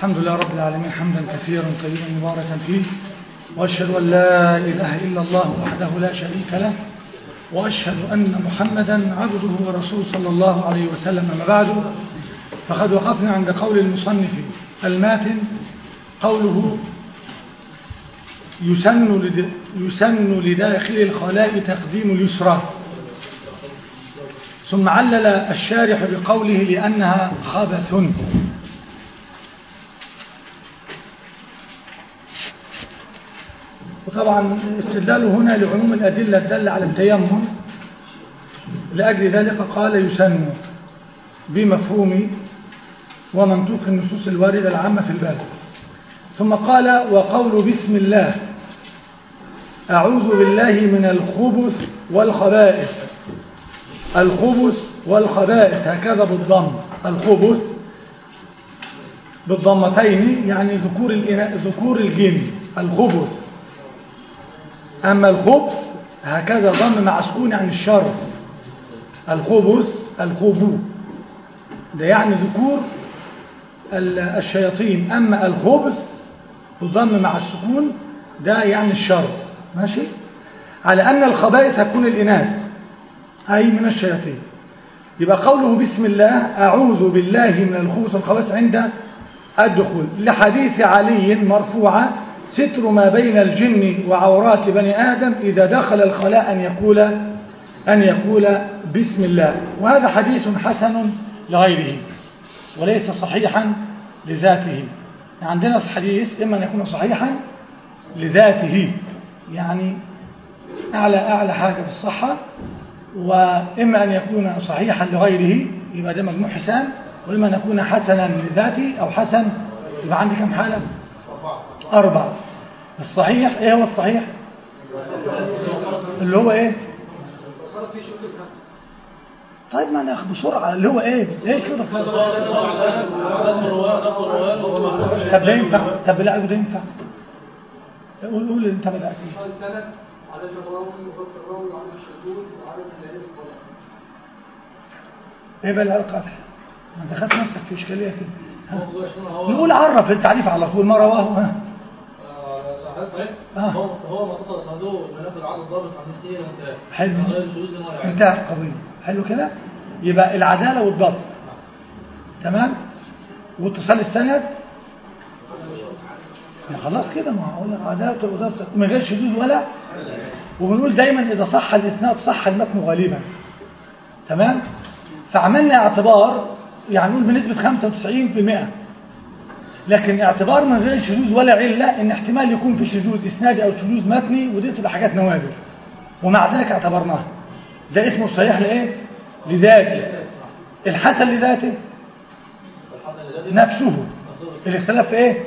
الحمد لله رب العالمين حمدا كثيرا طيبا مباركا فيه وأشهد أن لا إله إلا الله وحده لا شريك له وأشهد أن محمدا عبده ورسوله صلى الله عليه وسلم أما بعد فقد وقفنا عند قول المصنف الماتن قوله يسن, لد يسن لداخل الخلاء تقديم اليسرى ثم علل الشارح بقوله لأنها خبث وطبعا استدلاله هنا لعموم الأدلة الدالة على التيمم لأجل ذلك قال يسن بمفهوم ومنطوق النصوص الواردة العامة في الباب ثم قال وقول بسم الله أعوذ بالله من الخبث والخبائث الخبث والخبائث هكذا بالضم الخبث بالضمتين يعني ذكور ذكور الجن الخبث أما الخبث هكذا ضم مع سكون عن الشر الخبث الخبو ده يعني ذكور الشياطين أما الخبث بالضم مع السكون ده يعني الشر ماشي على أن الخبائث هتكون الإناث أي من الشياطين يبقى قوله بسم الله أعوذ بالله من الخبث والخبائث عند أدخل لحديث علي مرفوعة ستر ما بين الجن وعورات بني آدم إذا دخل الخلاء أن يقول أن يقول بسم الله وهذا حديث حسن لغيره وليس صحيحا لذاته عندنا الحديث إما أن يكون صحيحا لذاته يعني أعلى أعلى حاجة في الصحة وإما أن يكون صحيحا لغيره يبقى ده مجموع حسان وإما أن يكون حسنا لذاته أو حسن يبقى عندي كم حالة أربعة الصحيح إيه هو الصحيح اللي هو إيه طيب ما ناخد بسرعة اللي هو ايه ايه كده طب ده ينفع طب لا ده ينفع قول قول انت بدأت السند عدد الراوي وضبط الراوي وعدد الشذوذ وعدد العلم الصلاة ايه بقى القطع ما انت خدت نفسك في اشكاليه كده نقول عرف التعريف على طول ما رواه ها آه. هو هو ما اتصل صندوق بناخد عدد ضابط عن اثنين وانتهى حلو غير شذوذ ولا علم. انتهت القضيه حلو كده يبقى العداله والضبط تمام واتصال السند ما خلاص كده ما هقول لك عداله والضبط من غير شذوذ ولا وبنقول دايما اذا صح الاسناد صح المتن غالبا تمام فعملنا اعتبار يعني نقول بنسبه 95% لكن اعتبار من غير شذوذ ولا علة ان احتمال يكون في شذوذ اسنادي او شذوذ متني ودي تبقى حاجات نوادر ومع ذلك اعتبرناها ده اسمه الصحيح لايه لذاته الحسن لذاته نفسه الاختلاف في ايه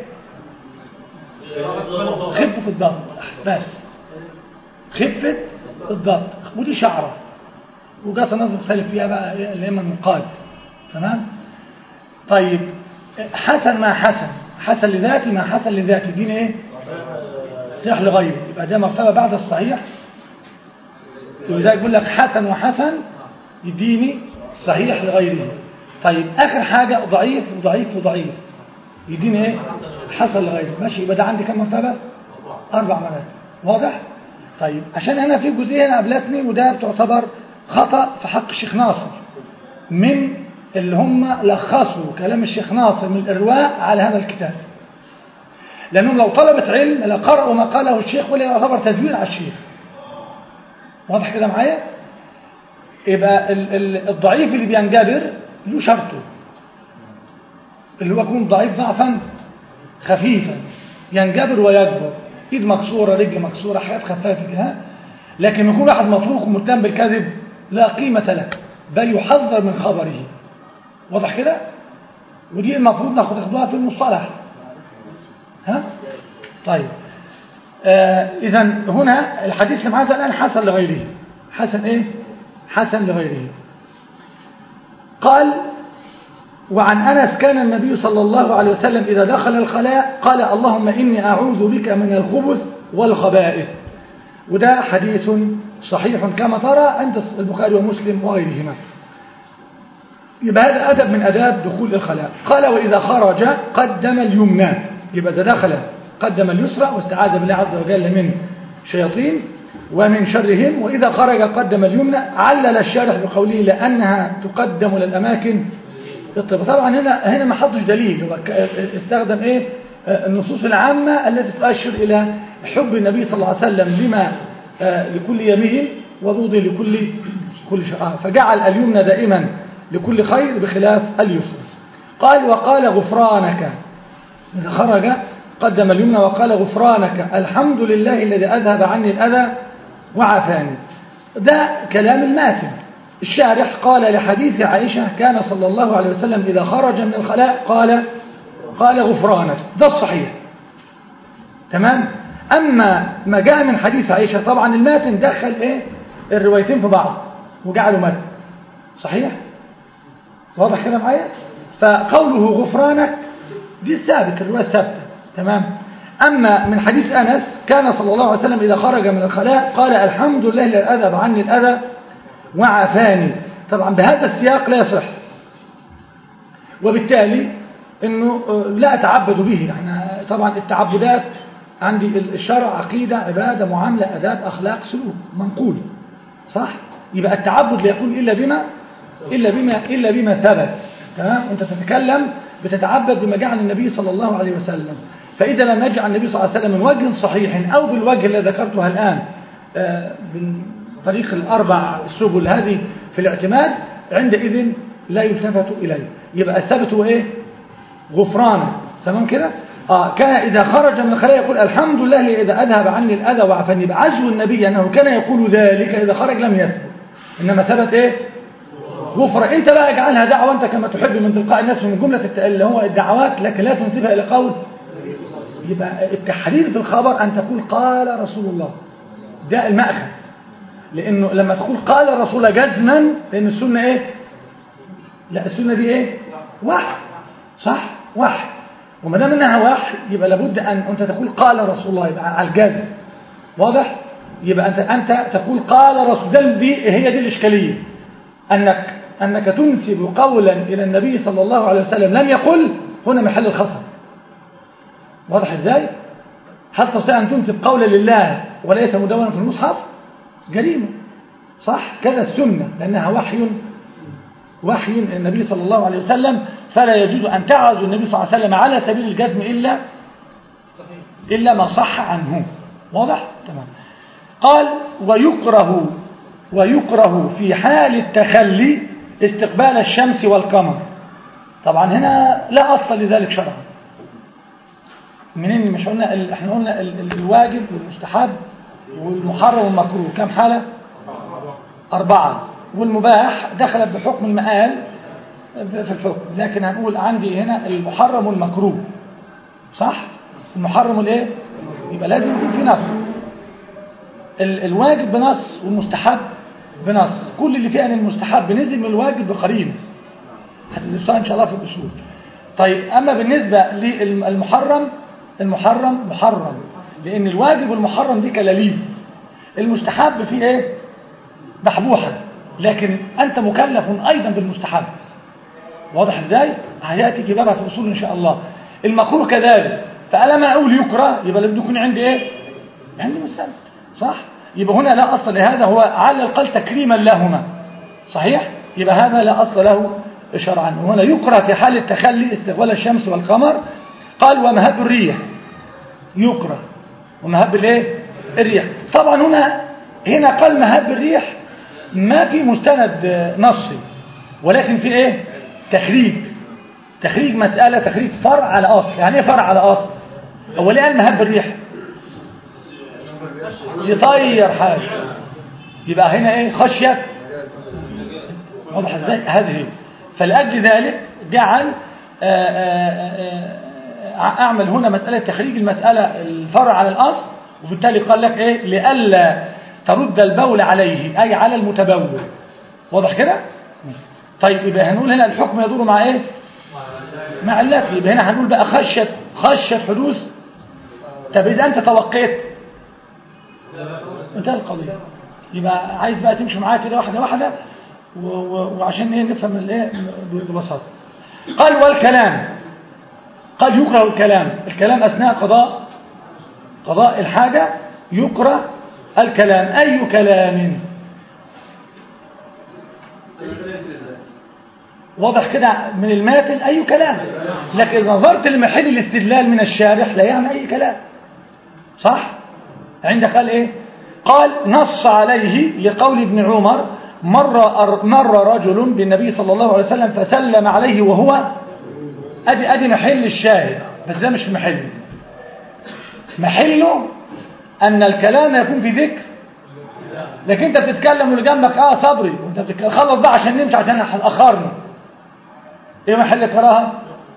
خفة الضبط بس خفة الضبط ودي شعرة وجات الناس مختلف فيها بقى إيه اللي اما المقال تمام طيب حسن مع حسن حسن لذاتي مع حسن لذاتي دين ايه صحيح لغيره يبقى ده مرتبه بعد الصحيح ولذلك يقول لك حسن وحسن يديني صحيح لغيره طيب اخر حاجه ضعيف وضعيف وضعيف يديني ايه حسن لغيره ماشي يبقى ده عندي كم مرتبه اربع مراتب واضح طيب عشان انا في جزئيه هنا قابلتني وده بتعتبر خطا في حق الشيخ ناصر من اللي هم لخصوا كلام الشيخ ناصر من الإرواء على هذا الكتاب لأنهم لو طلبة علم لقرأوا ما قاله الشيخ ولا يعتبر تزوير على الشيخ واضح كده معايا يبقى ال ال الضعيف اللي بينجبر له شرطه اللي هو يكون ضعيف ضعفا خفيفا ينجبر ويكبر ايد مكسوره رجل مكسوره حاجات خفافه كده لكن يكون واحد مطروق ومتهم بالكذب لا قيمه له بل يحذر من خبره واضح كده ودي المفروض ناخد ناخدوها في المصطلح ها طيب آه اذا هنا الحديث اللي معانا الان حسن لغيره حسن ايه حسن لغيره قال وعن انس كان النبي صلى الله عليه وسلم اذا دخل الخلاء قال اللهم اني اعوذ بك من الخبث والخبائث وده حديث صحيح كما ترى عند البخاري ومسلم وغيرهما يبقى هذا أدب من أداب دخول الخلاء قال وإذا خرج قدم اليمنى يبقى إذا دخل قدم اليسرى واستعاذ بالله عز وجل من شياطين ومن شرهم وإذا خرج قدم اليمنى علل الشارح بقوله لأنها تقدم للأماكن الطب طبعا هنا هنا ما حطش دليل هو ك- استخدم ايه آه، النصوص العامة التي تؤشر إلى حب النبي صلى الله عليه وسلم لما آه، لكل يمين وبغض لكل كل شر آه، فجعل اليمنى دائما لكل خير بخلاف اليسر قال وقال غفرانك إذا خرج قدم اليمنى وقال غفرانك الحمد لله الذي أذهب عني الأذى وعافاني ده كلام الماتن الشارح قال لحديث عائشة كان صلى الله عليه وسلم إذا خرج من الخلاء قال قال غفرانك ده الصحيح تمام أما ما جاء من حديث عائشة طبعا الماتن دخل إيه الروايتين في بعض وجعلوا متن صحيح واضح كده معايا فقوله غفرانك دي الثابت الرواية الثابتة تمام أما من حديث أنس كان صلى الله عليه وسلم إذا خرج من الخلاء قال الحمد لله الذي أذهب عني الأذى وعافاني طبعا بهذا السياق لا يصح وبالتالي انه آه، لا اتعبد به احنا طبعا التعبدات عندي الشرع عقيدة عبادة معاملة أداب أخلاق سلوك منقول صح يبقى التعبد لا يكون إلا بما إلا بما إلا بما ثبت تمام أنت تتكلم بتتعبد بما جعل النبي صلى الله عليه وسلم فإذا لم يجعل النبي صلى الله عليه وسلم من وجه صحيح أو بالوجه الذي ذكرتها الآن آه، بالطريق الأربع السبل هذه في الاعتماد عندئذ لا يلتفت إليه يبقى الثابت هو إيه غفرانك تمام كده آه كان إذا خرج من الخلاء يقول الحمد لله الذي إذا أذهب عني الأذى وعفني يبقى عزو النبي أنه كان يقول ذلك إذا خرج لم يثبت إنما ثبت إيه غفر أنت بقى اجعلها دعوة أنت كما تحب من تلقاء النفس من جملة الت- اللي هو الدعوات لكن لا تنسبها إلى قول يبقى التحرير في الخبر أن تقول قال رسول الله ده المأخذ لأنه لما تقول قال الرسول جزما لأن السنة إيه لا السنة دي إيه وحي صح وحي وما دام انها وحي يبقى لابد ان انت تقول قال رسول الله يبقى على الجزم واضح يبقى انت انت تقول قال رسول ده دي هي دي الاشكاليه انك انك تنسب قولا الى النبي صلى الله عليه وسلم لم يقل هنا محل الخطا واضح ازاي هل تستطيع ان تنسب قولا لله وليس مدونا في المصحف جريمه صح كذا السنه لانها وحي وحي النبي صلى الله عليه وسلم فلا يجوز أن تعرض النبي صلى الله عليه وسلم على سبيل الجزم إلا إلا ما صح عنه واضح؟ تمام قال ويكره ويكره في حال التخلي استقبال الشمس والقمر طبعا هنا لا أصل لذلك شرعا منين مش قلنا ال- احنا قلنا ال- ال- الواجب والمستحب والمحرم والمكروه كم حالة أربعة والمباح دخلت بحكم المآل في الحكم لكن هنقول عندي هنا المحرم والمكروه صح المحرم الايه يبقى لازم يكون في نص ال- الواجب بنص والمستحب بنص كل اللي فيه ان المستحب نزل من الواجب بقرينه هتدرسوها ان شاء الله في الاصول طيب اما بالنسبه للمحرم المحرم محرم لان الواجب والمحرم دي كلاليب المستحب فيه ايه محبوحا لكن انت مكلف ايضا بالمستحب واضح ازاي هياتي في بابها في الاصول ان شاء الله المكروه كذلك فالما اقول يكره يبقى لابد يكون عندي ايه عندي مستند صح يبقى هنا لا اصل لهذا هو على الاقل تكريما لهما صحيح يبقى هذا لا اصل له شرعا وهنا يكره في حال التخلي استقبال الشمس والقمر قال ومهب الريح يكره ومهب الايه الريح طبعا هنا هنا قال مهب الريح ما في مستند نصي ولكن في ايه تخريج تخريج مسألة تخريج فرع على أصل يعني ايه فرع على أصل هو ليه قال مهب الريح يطير حاجة يبقى هنا ايه خشية واضح ازاي هذه هي. فلأجل ذلك جعل آآ آآ آآ أعمل هنا مسألة تخريج المسألة الفرع على الأصل وبالتالي قال لك إيه لئلا ترد البول عليه أي على المتبول واضح كده طيب يبقى هنقول هنا الحكم يدور مع إيه مع علته يبقى هنا هنقول بقى خشية خشية حدوث طب إذا أنت توقيت انتهى القضية يبقى عايز بقى تمشي معايا كده واحدة واحدة و- و- وعشان ايه نفهم الايه ببساطه قال والكلام قال يكره الكلام الكلام اثناء قضاء قضاء الحاجه يكره الكلام اي كلام واضح كده من الماتن اي كلام لكن إذا نظرت لمحل الاستدلال من الشارح لا يعني اي كلام صح عندك قال ايه قال نص عليه لقول ابن عمر مر مر رجل بالنبي صلى الله عليه وسلم فسلم عليه وهو ادي ادي محل الشاهد بس ده مش في محله محله ان الكلام يكون في ذكر لكن انت بتتكلم واللي جنبك اه صبري وانت بتتكلم خلص بقى عشان نمشي عشان اخرنا ايه محل الكراهه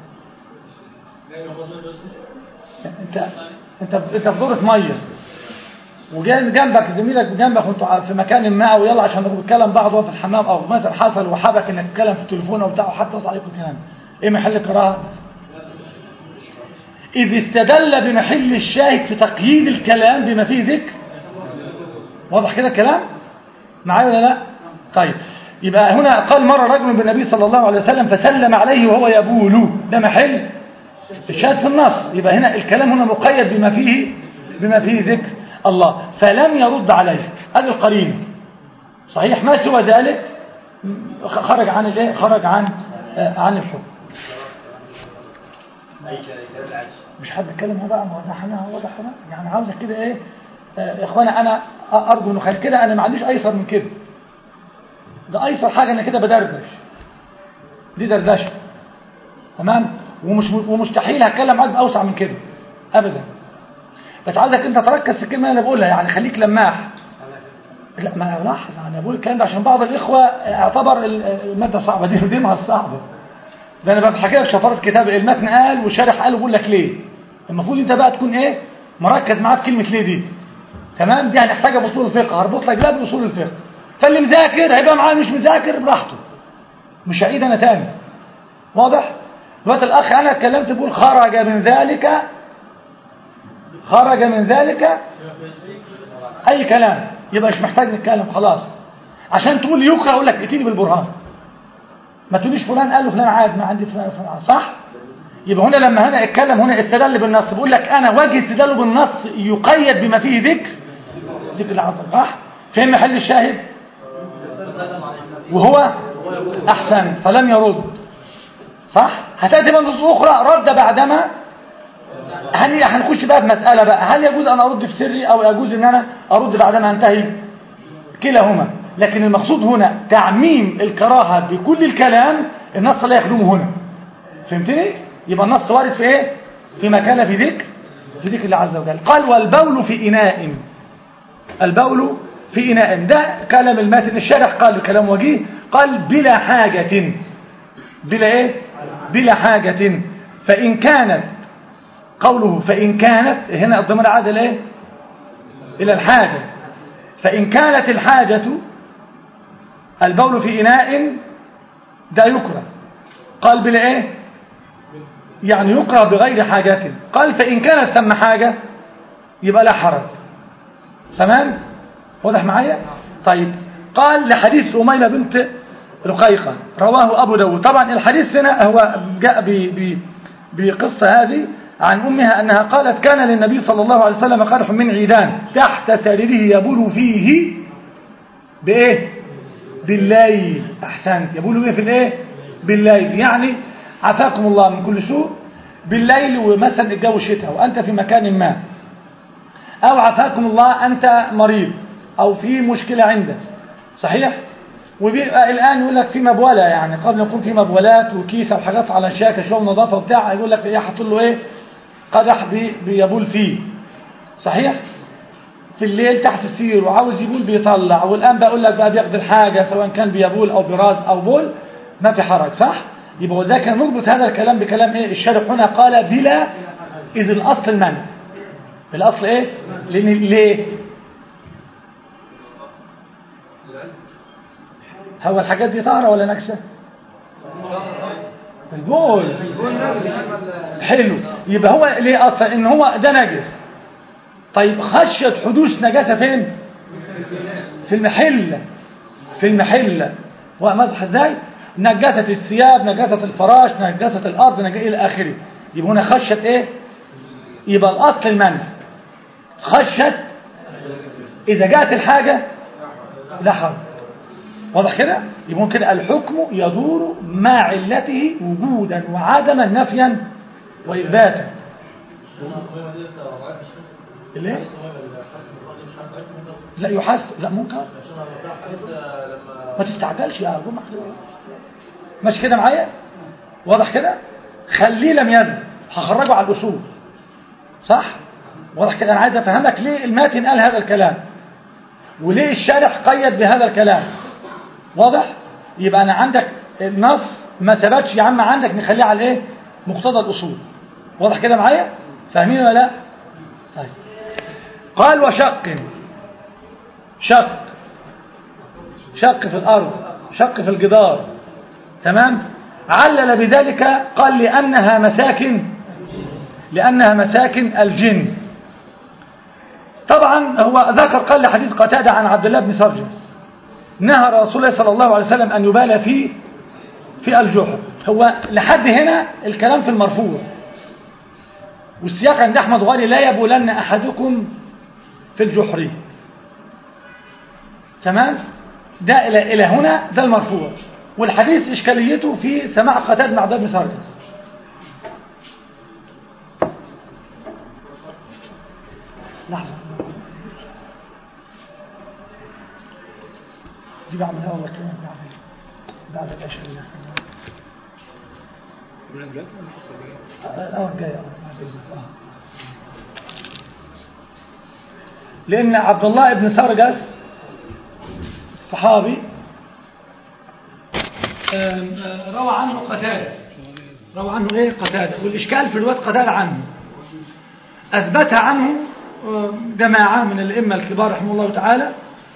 انت انت انت في دورة ميه وجاي جنبك زميلك جنبك وانتوا في مكان ما او يلا عشان بنتكلم بعض وهو في الحمام او مثلا حصل وحبك انك تتكلم في التليفون او بتاع وحتى تصل عليكم الكلام ايه محل الكراهه اذ استدل بمحل الشاهد في تقييد الكلام بما فيه ذكر واضح كده الكلام معايا ولا لا طيب يبقى هنا قال مرة رجل بالنبي صلى الله عليه وسلم فسلم عليه وهو يبول ده محل الشاهد في النص يبقى هنا الكلام هنا مقيد بما فيه بما فيه ذكر الله فلم يرد عليه ادي القرين صحيح ما سوى ذلك خرج عن الايه خرج عن آه عن الحكم مش حد يتكلم هو بقى ما هو ده حنا هو ده حنا يعني عاوزك كده ايه آه، يا اخوانا انا ارجو انه خير كده انا ما عنديش ايسر من كده ده ايسر حاجه انا كده بدردش دي دردشه تمام ومش ومستحيل هتكلم معاك باوسع من كده ابدا بس عايزك انت تركز في الكلمه اللي انا بقولها يعني خليك لماح لا ما انا لاحظ انا بقول الكلام ده عشان بعض الاخوه اعتبر الماده صعبه دي دي ما الصعبه ده انا بحكي لك شفرات كتاب المتن قال والشارح قال وبقول لك ليه المفروض انت بقى تكون ايه مركز معاه في كلمه ليه دي تمام دي هنحتاجها باصول الفقه هربط لك ده باصول الفقه فاللي مذاكر هيبقى معاه مش مذاكر براحته مش هعيد انا تاني واضح دلوقتي الاخ انا اتكلمت بقول خرج من ذلك خرج من ذلك اي كلام يبقى مش محتاج نتكلم خلاص عشان تقول يكره اقول لك ائتيني بالبرهان ما تقوليش فلان قال له فلان عاد ما عندي فلان فلان صح يبقى هنا لما هنا اتكلم هنا استدل بالنص بقول لك انا وجه استدلاله بالنص يقيد بما فيه ذكر ذكر العظم صح فين محل الشاهد وهو احسن فلم يرد صح هتاتي بقى نصوص اخرى رد بعدما هن- هنخش بقى بمساله بقى هل يجوز ان ارد في سري او يجوز ان انا ارد بعدما انتهي كلاهما لكن المقصود هنا تعميم الكراهه بكل الكلام النص لا يخدمه هنا فهمتني يبقى النص وارد في ايه في مكان في ذكر في ذكر الله عز وجل قال والبول في اناء البول في إناء ده كلام الماتن الشارح قال كلام وجيه قال بلا حاجة بلا إيه بلا حاجة فإن كانت قوله فإن كانت هنا الضمير عاد إلى إيه إلى الحاجة فإن كانت الحاجة البول في إناء ده يكره قال بلا إيه يعني يكره بغير حاجة قال فإن كانت ثم حاجة يبقى لا حرج تمام واضح معايا طيب قال لحديث أميمة بنت رقيقة رواه أبو داود طبعا الحديث هنا هو جاء ب ب بقصة هذه عن أمها أنها قالت كان للنبي صلى الله عليه وسلم قرح من عيدان تحت سريره يبول فيه بإيه بالليل أحسنت يبول فيه في الإيه بالليل يعني عافاكم الله من كل سوء بالليل ومثلا الجو شتاء وأنت في مكان ما أو عافاكم الله أنت مريض أو في مشكلة عندك صحيح وبيبقى الآن يقول لك في مبولة يعني قبل يكون في مبولات وكيسة وحاجات على شاكة شوية نظافة وبتاع يقول لك إيه حط له إيه قدح بي بيبول فيه صحيح في الليل تحت السير وعاوز يبول بيطلع والآن بقول لك بقى بياخد الحاجة سواء كان بيبول أو براز أو بول ما في حرج صح يبقى ده كان نربط هذا الكلام بكلام إيه الشارح هنا قال بلا إذ الأصل المنع الأصل إيه لأن ليه هو الحاجات دي طاهرة ولا نكسة البول حلو يبقى هو ليه أصلا إن هو ده نجس طيب خشية حدوث نجاسة فين في المحلة في المحلة ومسح ازاي نجاسة الثياب نجاسة الفراش نجاسة الأرض نجاسة إلى آخره يبقى هنا خشت إيه يبقى الأصل المنع خشت إذا جاءت الحاجة لا حرج واضح كده يبقى كده الحكم يدور مع علته وجودا وعدما نفيا وإثباتا ليه؟ لا يحس لا منكر ما تستعجلش يا جمعة ماشي كده معايا واضح كده خليه لم يذب هخرجه على الأصول صح واضح كده أنا عايز أفهمك ليه الماتن قال هذا الكلام وليه الشارح قيد بهذا الكلام واضح يبقى أنا عندك النص ما ثبتش يا عم عندك نخليه على ايه مقتضى الأصول واضح كده معايا فاهمين ولا لا طيب قال وشق شق شق في الأرض شق في الجدار تمام علل بذلك قال لأنها مساكن لأنها مساكن الجن طبعا هو ذكر قال لحديث قتادة عن عبد الله بن سرجس نهى رسول الله صلى الله عليه وسلم أن يبالى في في الجحر هو لحد هنا الكلام في المرفوع والسياق عند أحمد غالي لا يبولن أحدكم في الجحر تمام ده إلى, إلى هنا ده المرفوع والحديث إشكاليته في سماع قتاد مع بن سرجس لحظة دي بعملها والله كمان بعمل بعد العشاء الأول جاي لأن عبد الله بن سرجس صحابي روى عنه قتادة روى عنه ايه قتادة والإشكال في رواية قتادة عنه أثبتها عنه جماعة من الأئمة الكبار رحمه الله تعالى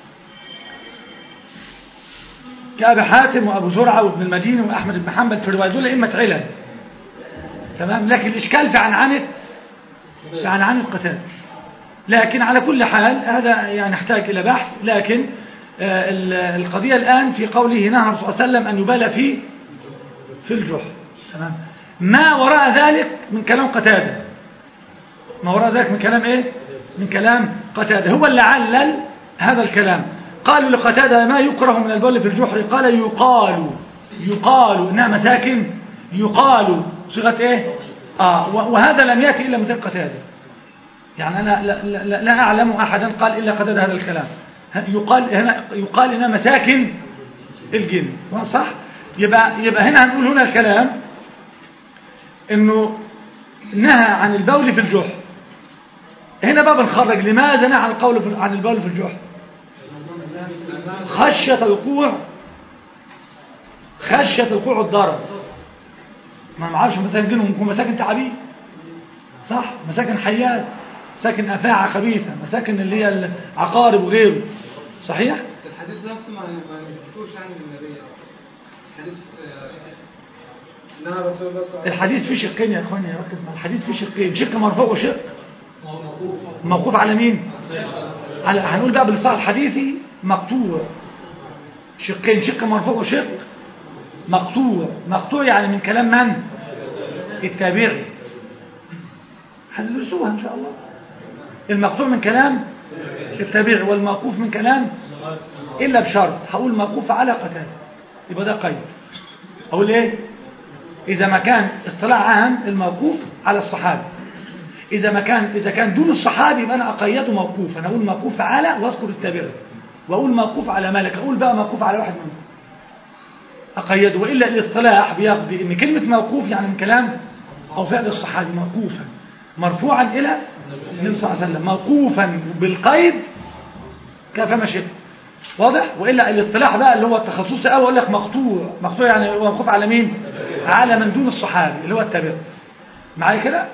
كأبي حاتم وأبو زرعة وابن المديني وأحمد بن حنبل في الرواية دول أئمة علل تمام لكن الإشكال في عنعنة في عنعنة قتادة لكن على كل حال هذا يعني يحتاج إلى بحث لكن القضية الآن في قوله نهى الرسول صلى الله عليه وسلم أن يبالى في في الجحر تمام ما وراء ذلك من كلام قتادة ما وراء ذلك من كلام إيه من كلام قتادة هو اللي علل هذا الكلام قالوا لقتادة ما يكره من البول في الجحر قال يقال يقال إنها مساكن يقال صيغة إيه آه وهذا لم يأتي إلا من قتادة يعني أنا لا, لا, لا أعلم أحدا قال إلا قتادة هذا الكلام يقال هنا يقال انها مساكن الجن صح يبقى يبقى هنا هنقول هنا الكلام انه نهى عن البول في الجحر هنا بقى بنخرج لماذا نهى عن القول عن البول في الجحر خشية وقوع خشية وقوع الضرر ما نعرفش مساكن جنهم يكون مساكن تعابين صح مساكن حيات مساكن أفاعة خبيثة مساكن اللي هي العقارب وغيره صحيح؟ الحديث نفسه ما ما نذكرش عن النبي الحديث نهى رسول الله صلى الله عليه وسلم الحديث فيه شقين يا اخواني ركز مع الحديث فيه شقين شق مرفوع وشق موقوف على مين على هنقول بقى بالصحة الحديثي مقطوع شقين شق مرفوع وشق مقطوع مقطوع يعني من كلام من التابعي هتدرسوها ان شاء الله المقطوع من كلام التابعي والموقوف من كلام إلا بشرط هقول موقوف على قتال يبقى ده قيد أقول إيه إذا ما كان اصطلاح عام الموقوف على الصحابي إذا ما كان إذا كان دون الصحابي يبقى أنا أقيده موقوف أنا أقول موقوف على وأذكر التابعي وأقول موقوف على مالك أقول بقى موقوف على واحد منهم أقيده وإلا الاصطلاح بيقضي إن كلمة موقوف يعني من كلام أو فعل الصحابي موقوفا مرفوعا إلى النبي صلى الله عليه وسلم موقوفا بالقيد كفما شئت واضح والا الاصطلاح بقى اللي هو التخصصي قوي اقول لك مقطوع مقطوع يعني موقوف على مين على من دون الصحابي اللي هو التابع معايا كده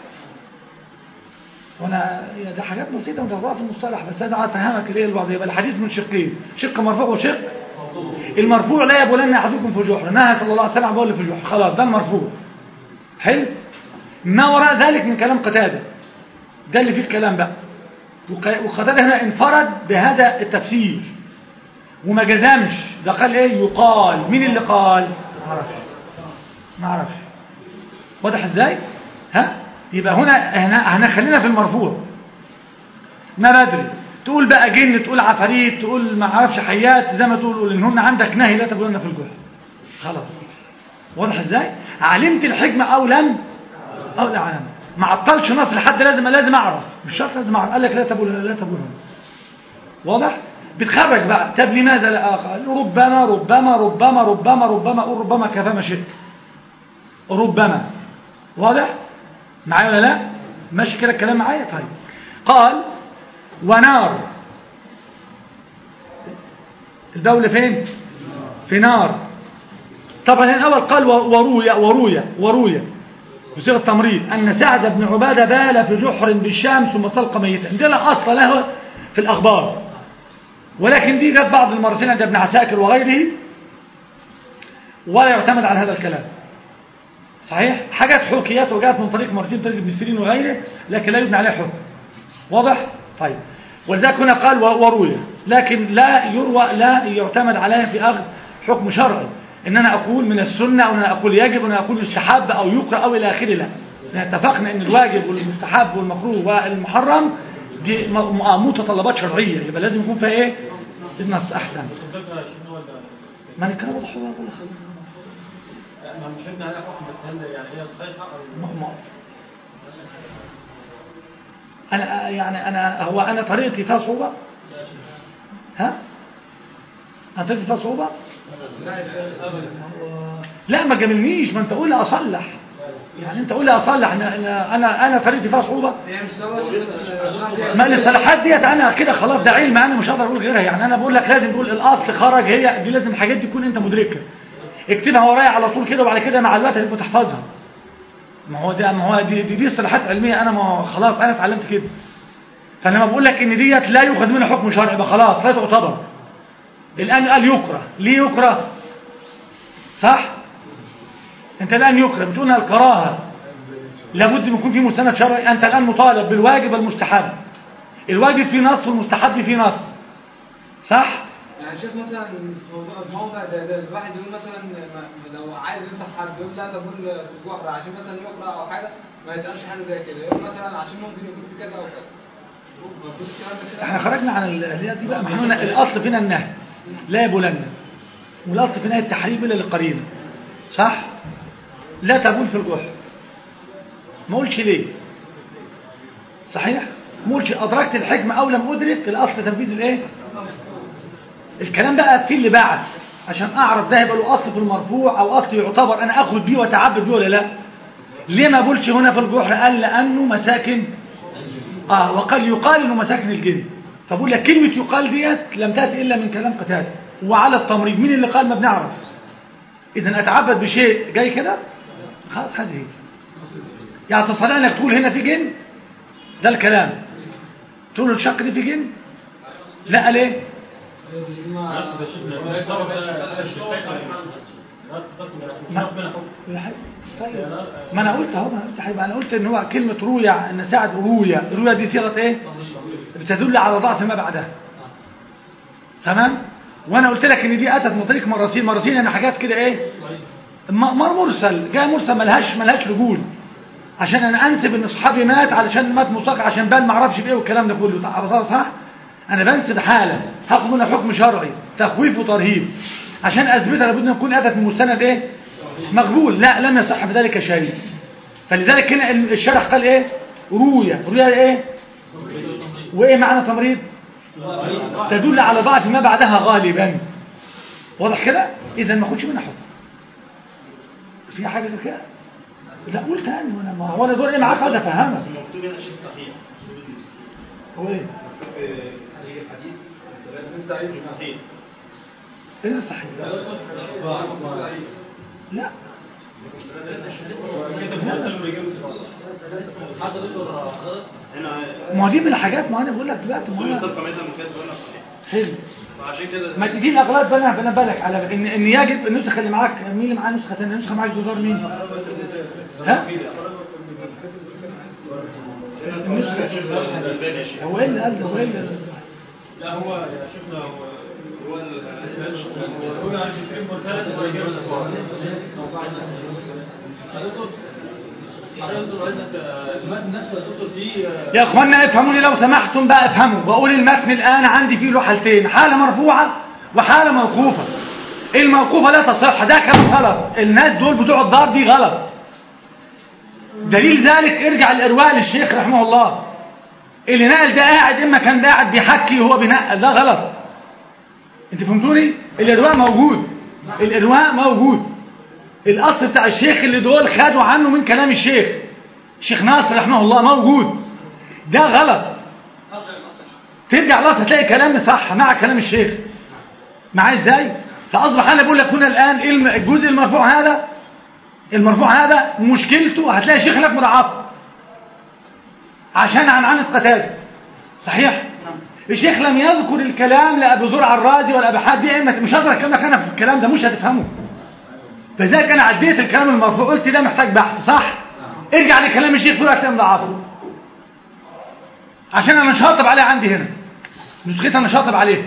وانا ده حاجات بسيطه متعرفها في المصطلح بس انا افهمك ليه الوضع يبقى الحديث من شقين شق مرفوع وشق المرفوع لا يبولن احدكم في جحر نهى صلى الله عليه وسلم بول في جحر خلاص ده المرفوع حلو ما وراء ذلك من كلام قتاده ده اللي فيه الكلام بقى وقتاده هنا انفرد بهذا التفسير وما جزمش ده قال ايه يقال مين اللي قال ما اعرفش ما اعرفش واضح ازاي ها يبقى هنا هنا هنخلينا في المرفوع ما بدري تقول بقى جن تقول عفاريت تقول ما اعرفش حيات زي ما تقول ان هن عندك نهي لا تقولن في الجهل خلاص واضح ازاي علمت الحكمه او لم او لا علم ما عطلش نص لحد لازم لازم اعرف مش شرط لازم اعرف قال لك لا تقول لا تقول واضح بتخرج بقى طب لماذا لا آخر ربما ربما ربما ربما ربما قول ربما كفما شئت ربما واضح معايا ولا لا ماشي كده الكلام معايا طيب قال ونار الدولة فين في نار طبعا الأول قال وروية وروية وروية بصيغة التمريض أن سعد بن عبادة بال في جحر بالشام ثم سلق ميتا ده لا أصل له في الأخبار ولكن دي جت بعض المرتين عند ابن عساكر وغيره ولا يعتمد على هذا الكلام صحيح حاجات حكيات وجاءت من طريق مرتين طريق ابن سيرين وغيره لكن لا يبنى عليه حكم واضح طيب ولذلك هنا قال وروي لكن لا يروى لا يعتمد عليه في أخذ حكم شرعي ان انا اقول من السنة او ان انا اقول يجب ان انا اقول يستحب او يقرأ او الى اخره لا اتفقنا ان الواجب والمستحب والمكروه والمحرم دي متطلبات شرعية يبقى لازم يكون فيها ايه النص احسن ما نتكلم واضح ولا خلاص ما مش هبني عليها حكم بس هل يعني هي صحيحة أو ما ما انا يعني انا هو انا طريقتي فيها صعوبة ها انا طريقتي فيها صعوبة لا ما جاملنيش ما انت قول لي اصلح يعني انت قول لي اصلح انا انا انا, أنا طريقتي فيها صعوبة هي مش سوا ما الاصطلاحات ديت انا كده خلاص ده علم انا مش هقدر اقول غيرها يعني انا بقول لك لازم تقول الاصل خرج هي دي لازم الحاجات دي تكون انت مدركها اكتبها ورايا على طول كده وبعد كده مع الوقت هتبقى تحفظها ما هو ده ما هو دي دي, دي اصطلاحات علميه انا ما خلاص انا اتعلمت كده فلما بقول لك ان ديت لا يؤخذ منها حكم شرعي يبقى خلاص لا تعتبر الان قال يكره ليه يكره صح انت الان يكره بتقول الكراهه لابد ان يكون في مستند شرعي انت الان مطالب بالواجب والمستحب الواجب فيه نص والمستحب فيه نص صح يعني شوف مثلا في موضوع- في موضع زي ده الواحد يقول مثلا ما- لو عايز ينصح حد يقول لا تقول في الجحر عشان مثلا يقرا او حاجه ما يتقالش حاجه زي كده يقول مثلا عشان ممكن يكون في كذا او كذا المفروض الكلام ده كده احنا خرجنا عن ال- اللي هي دي بقى ما احنا قلنا الاصل فينا النهي لا يبولن والاصل فينا التحريم الا للقرينه صح لا تبول في الجحر ما اقولش ليه صحيح ما اقولش ادركت الحكمه او لم ادرك الاصل تنفيذ الايه الكلام بقى في اللي بعد عشان اعرف ده يبقى له اصل في المرفوع او اصل يعتبر انا اخذ بيه واتعبد بيه ولا لا ليه ما بقولش هنا في الجحر قال لانه مساكن اه وقال يقال انه مساكن الجن فبقول لك كلمه يقال ديت لم تاتي الا من كلام قتاده وعلى التمريض مين اللي قال ما بنعرف اذا اتعبد بشيء جاي كده خلاص هذه هي يعني تصنع انك تقول هنا في جن ده الكلام تقول الشق دي في جن لا ليه نفس ده شفنا ده السبب ده نفس ما- ربنا حكم لا حاجة. طيب. ما انا قلت اهو ما أنا قلت حبيبي انا قلت ان هو كلمه رويا ان سعد رويا رويا دي صيغه ايه بتدل على ضعف ما بعدها تمام وانا قلت لك ان دي اتت من طريق مراسيل مراسيل يعني حاجات كده ايه م- مر مرسل جاي مرسل ملهاش ملهاش رجول عشان انا انسب ان اصحابي مات علشان مات مصاق عشان بال ما اعرفش بايه والكلام ده كله صح صح, صح؟ انا بنسب حاله هاخد منها حكم شرعي تخويف وترهيب عشان اثبتها لابد ان يكون اتت من مستند ايه مقبول لا لم يصح في ذلك شيء فلذلك هنا الشرح قال ايه روية روية ايه وايه معنى تمريض تدل على ضعف ما بعدها غالبا واضح كده اذا ما اخدش منها حكم في حاجه زي كده لا قول تاني وانا ما هو انا دور ايه معاك عايز افهمك مكتوب هنا شيء صحيح هو ايه ضعيف صحيح ايه اللي صحيح لا هنا ما هو دي من الحاجات ما انا بقول لك دلوقتي ما كل انا طبقة مثلا مكان هنا صحيح حلو وعشان كده ما تجي الاغلاط بقى انا بالك على ان ان يجب النسخه اللي معاك مين اللي معاه نسخه ثانيه النسخه معاك جدار مين ها النسخه الألباني يا شيخ هو ايه اللي قال ده هو ايه اللي لا هو يا شيخنا هو والأولى عن شكل مرتبط وإجابة السؤال. يا دكتور حضرتك دكتور عايزك آه، المتن نفسه يا دكتور فيه آه، يا اخوانا افهموني لو سمحتم بقى افهموا واقول المتن الان عندي فيه له حالتين حاله مرفوعه وحاله موقوفه الموقوفه لا تصح ده كلام غلط الناس دول بتوع الدار دي غلط دليل ذلك ارجع الارواء للشيخ رحمه الله اللي نقل ده قاعد اما كان ده قاعد بيحكي وهو بينقل ده غلط انت فهمتوني الارواء موجود الارواء موجود الاصل بتاع الشيخ اللي دول خدوا عنه من كلام الشيخ الشيخ ناصر رحمه الله موجود ده غلط ترجع الاصل هتلاقي كلامي صح مع كلام الشيخ معايا ازاي فاصبح انا بقول لك هنا الان الم- الجزء المرفوع هذا المرفوع هذا مشكلته هتلاقي الشيخ هناك مضاعفه عشان عن عنس قتاده صحيح الشيخ لم يذكر الكلام لابي زرع الرازي ولا ابي حد دي مش هقدر اكلمك انا في الكلام ده مش هتفهمه فذلك انا عديت الكلام المرفوع قلت ده محتاج بحث صح ارجع لكلام الشيخ تقول لك مضاعفه عشان انا شاطب عليه عندي هنا نسختها انا شاطب عليه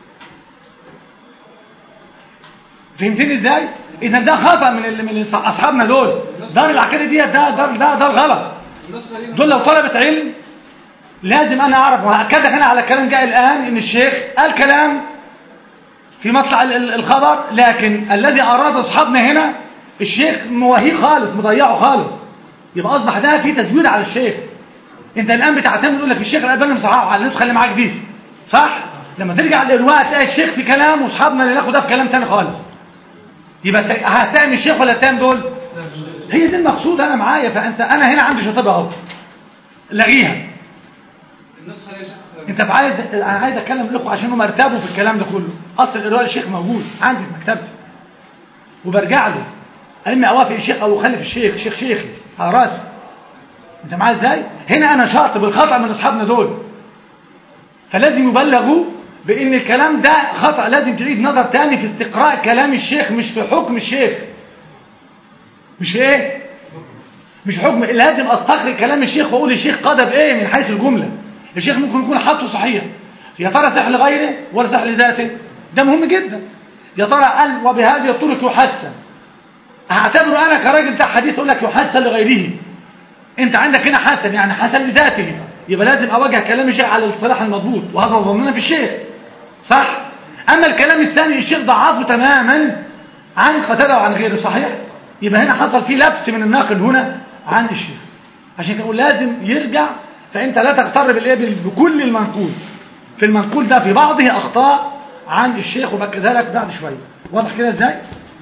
فهمتني ازاي اذا ده خطا من ال- من اصحابنا دول دار العقيده دي ده ده ده, ده الغلط النسخة دي دول لو طلبة علم لازم انا اعرف وهاكدك انا على كلام جاء الان ان الشيخ قال كلام في مطلع ال- ال- الخبر لكن الذي اراد اصحابنا هنا الشيخ موهيه خالص مضيعه خالص يبقى اصبح ده في تزوير على الشيخ انت الان بتعتمد يقول لك الشيخ الالباني مصححه على النسخه اللي معاك دي صح لما ترجع للروايه تلاقي الشيخ في كلام واصحابنا اللي ناخد ده في كلام تاني خالص يبقى ت- هتهم الشيخ ولا التهم دول هي دي المقصود انا معايا فانت انا هنا عندي شطبه اهو لغيها النسخة دي يا شيخ انت عايز انا عايز اتكلم لكم عشان هم ارتابوا في الكلام ده كله اصل الارواء الشيخ موجود عندي في مكتبتي وبرجع له اما اوافق الشيخ او اخلف الشيخ الشيخ شيخي على راسي انت معايا ازاي هنا انا شاطب الخطا من اصحابنا دول فلازم يبلغوا بان الكلام ده خطا لازم تعيد نظر تاني في استقراء كلام الشيخ مش في حكم الشيخ مش ايه مش حكم لازم استخرج كلام الشيخ واقول الشيخ قضى بايه من حيث الجمله الشيخ ممكن يكون حاطه صحيح يا ترى صح لغيره ولا صح لذاته ده مهم جدا يا ترى قال وبهذه الطرق يحسن هعتبره انا كراجل بتاع حديث اقول لك يحسن لغيره انت عندك هنا حسن يعني حسن لذاته يبقى لازم اواجه كلام الشيخ على الصلاح المضبوط وهذا ضمننا في الشيخ صح اما الكلام الثاني الشيخ ضعفه تماما عن قتاده وعن غيره صحيح يبقى هنا حصل فيه لبس من الناقل هنا عن الشيخ عشان كده أقول لازم يرجع فانت لا تغتر بالايه بكل المنقول في المنقول ده في بعضه اخطاء عن الشيخ وبكذا لك بعد شويه واضح كده ازاي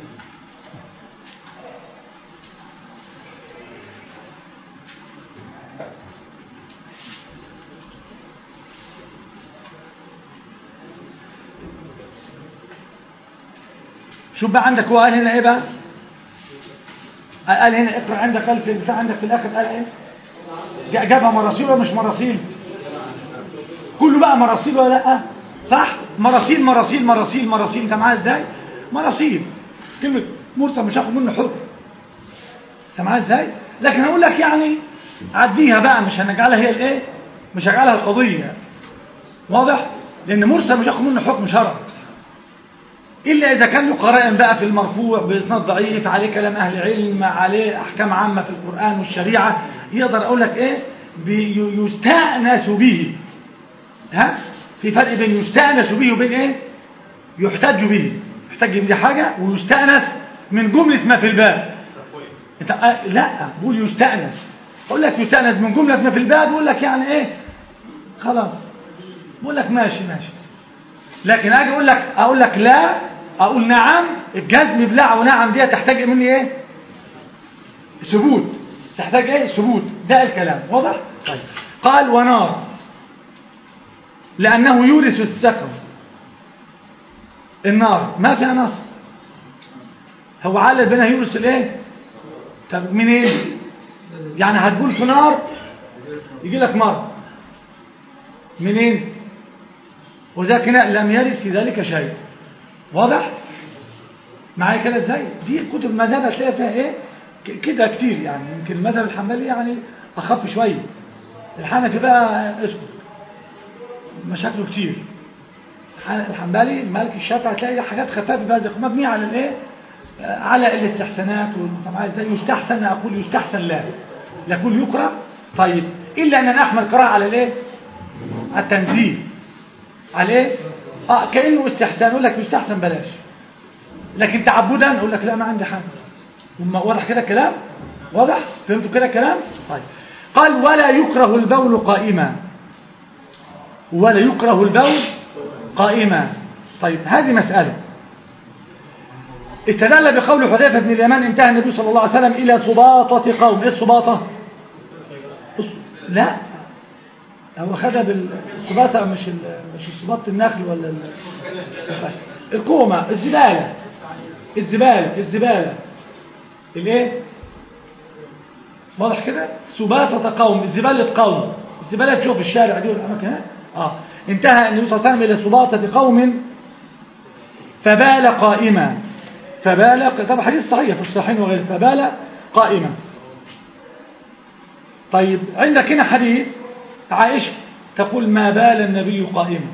شوف بقى عندك هو قال هنا ايه بقى قال هنا اقرا عندك قال في البتاع عندك في الاخر قال ايه جا- جابها مراسيل ولا مش مراسيل كله بقى مراسيل ولا لا صح مراسيل مراسيل مراسيل مراسيل انت معايا ازاي مراسيل كلمه مرسل مش هاخد منه حكم انت معايا ازاي لكن هقول لك يعني عديها بقى مش هنجعلها هي الايه مش هجعلها القضيه واضح لان مرسل مش هاخد منه حكم شرعي إلا إذا كان له قرائن بقى في المرفوع بإسناد ضعيف عليه كلام أهل علم عليه أحكام عامة في القرآن والشريعة يقدر أقول لك إيه بي- يستأنس به ها في فرق بين يستأنس به وبين إيه يحتج به يحتج به دي حاجة ويستأنس من جملة ما في الباب انت آه، لا بقول يستأنس أقول لك يستأنس من جملة ما في الباب يقول لك يعني إيه خلاص بقول لك ماشي ماشي لكن اجي اقول لك اقول لك لا اقول نعم الجزم بلا ونعم دي تحتاج مني ايه ثبوت تحتاج ايه ثبوت ده الكلام واضح طيب قال ونار لانه يورث السكن النار ما فيها نص هو علل بينها يورث الايه طب منين يعني هتقول في نار يجي لك مر منين وذاك لم يرد في ذلك شيء واضح معايا كده ازاي دي كتب المذهب هتلاقي فيها ايه ك- كده كتير يعني يمكن المذهب الحنبلي يعني اخف شويه الحنفي بقى اسكت مشاكله كتير الحنبلي المالكي الشافعي هتلاقي حاجات خفافه بهذا مبنيه على الايه آه، على الاستحسانات طبعا زي يستحسن اقول يستحسن لا لا اقول يكره طيب الا ان انا احمل قراءه على الايه على التنزيه على ايه اه كانه استحسان يقول لك يستحسن بلاش لكن تعبدا اقول لك لا ما عندي حاجه وما- واضح كده الكلام واضح فهمتوا كده الكلام طيب قال ولا يكره البول قائما ولا يكره البول قائما طيب هذه مسألة استدل بقول حذيفة بن اليمان انتهى النبي صلى الله عليه وسلم إلى سباطة قوم إيه السباطة؟ الس- لا هو خدها بالسباطة مش ال- مش سباطة النخل ولا ال- الكومة الزبالة الزبالة الزبالة الايه واضح كده سباطة قوم زبالة قوم الزبالة تشوف في الشارع دي والأماكن هنا اه انتهى النبي صلى الله عليه وسلم إلى سباطة قوم فبال قائما فبال طبعا حديث صحيح في الصحيحين وغيره فبال قائما طيب عندك هنا حديث عائشة تقول ما بال النبي قائما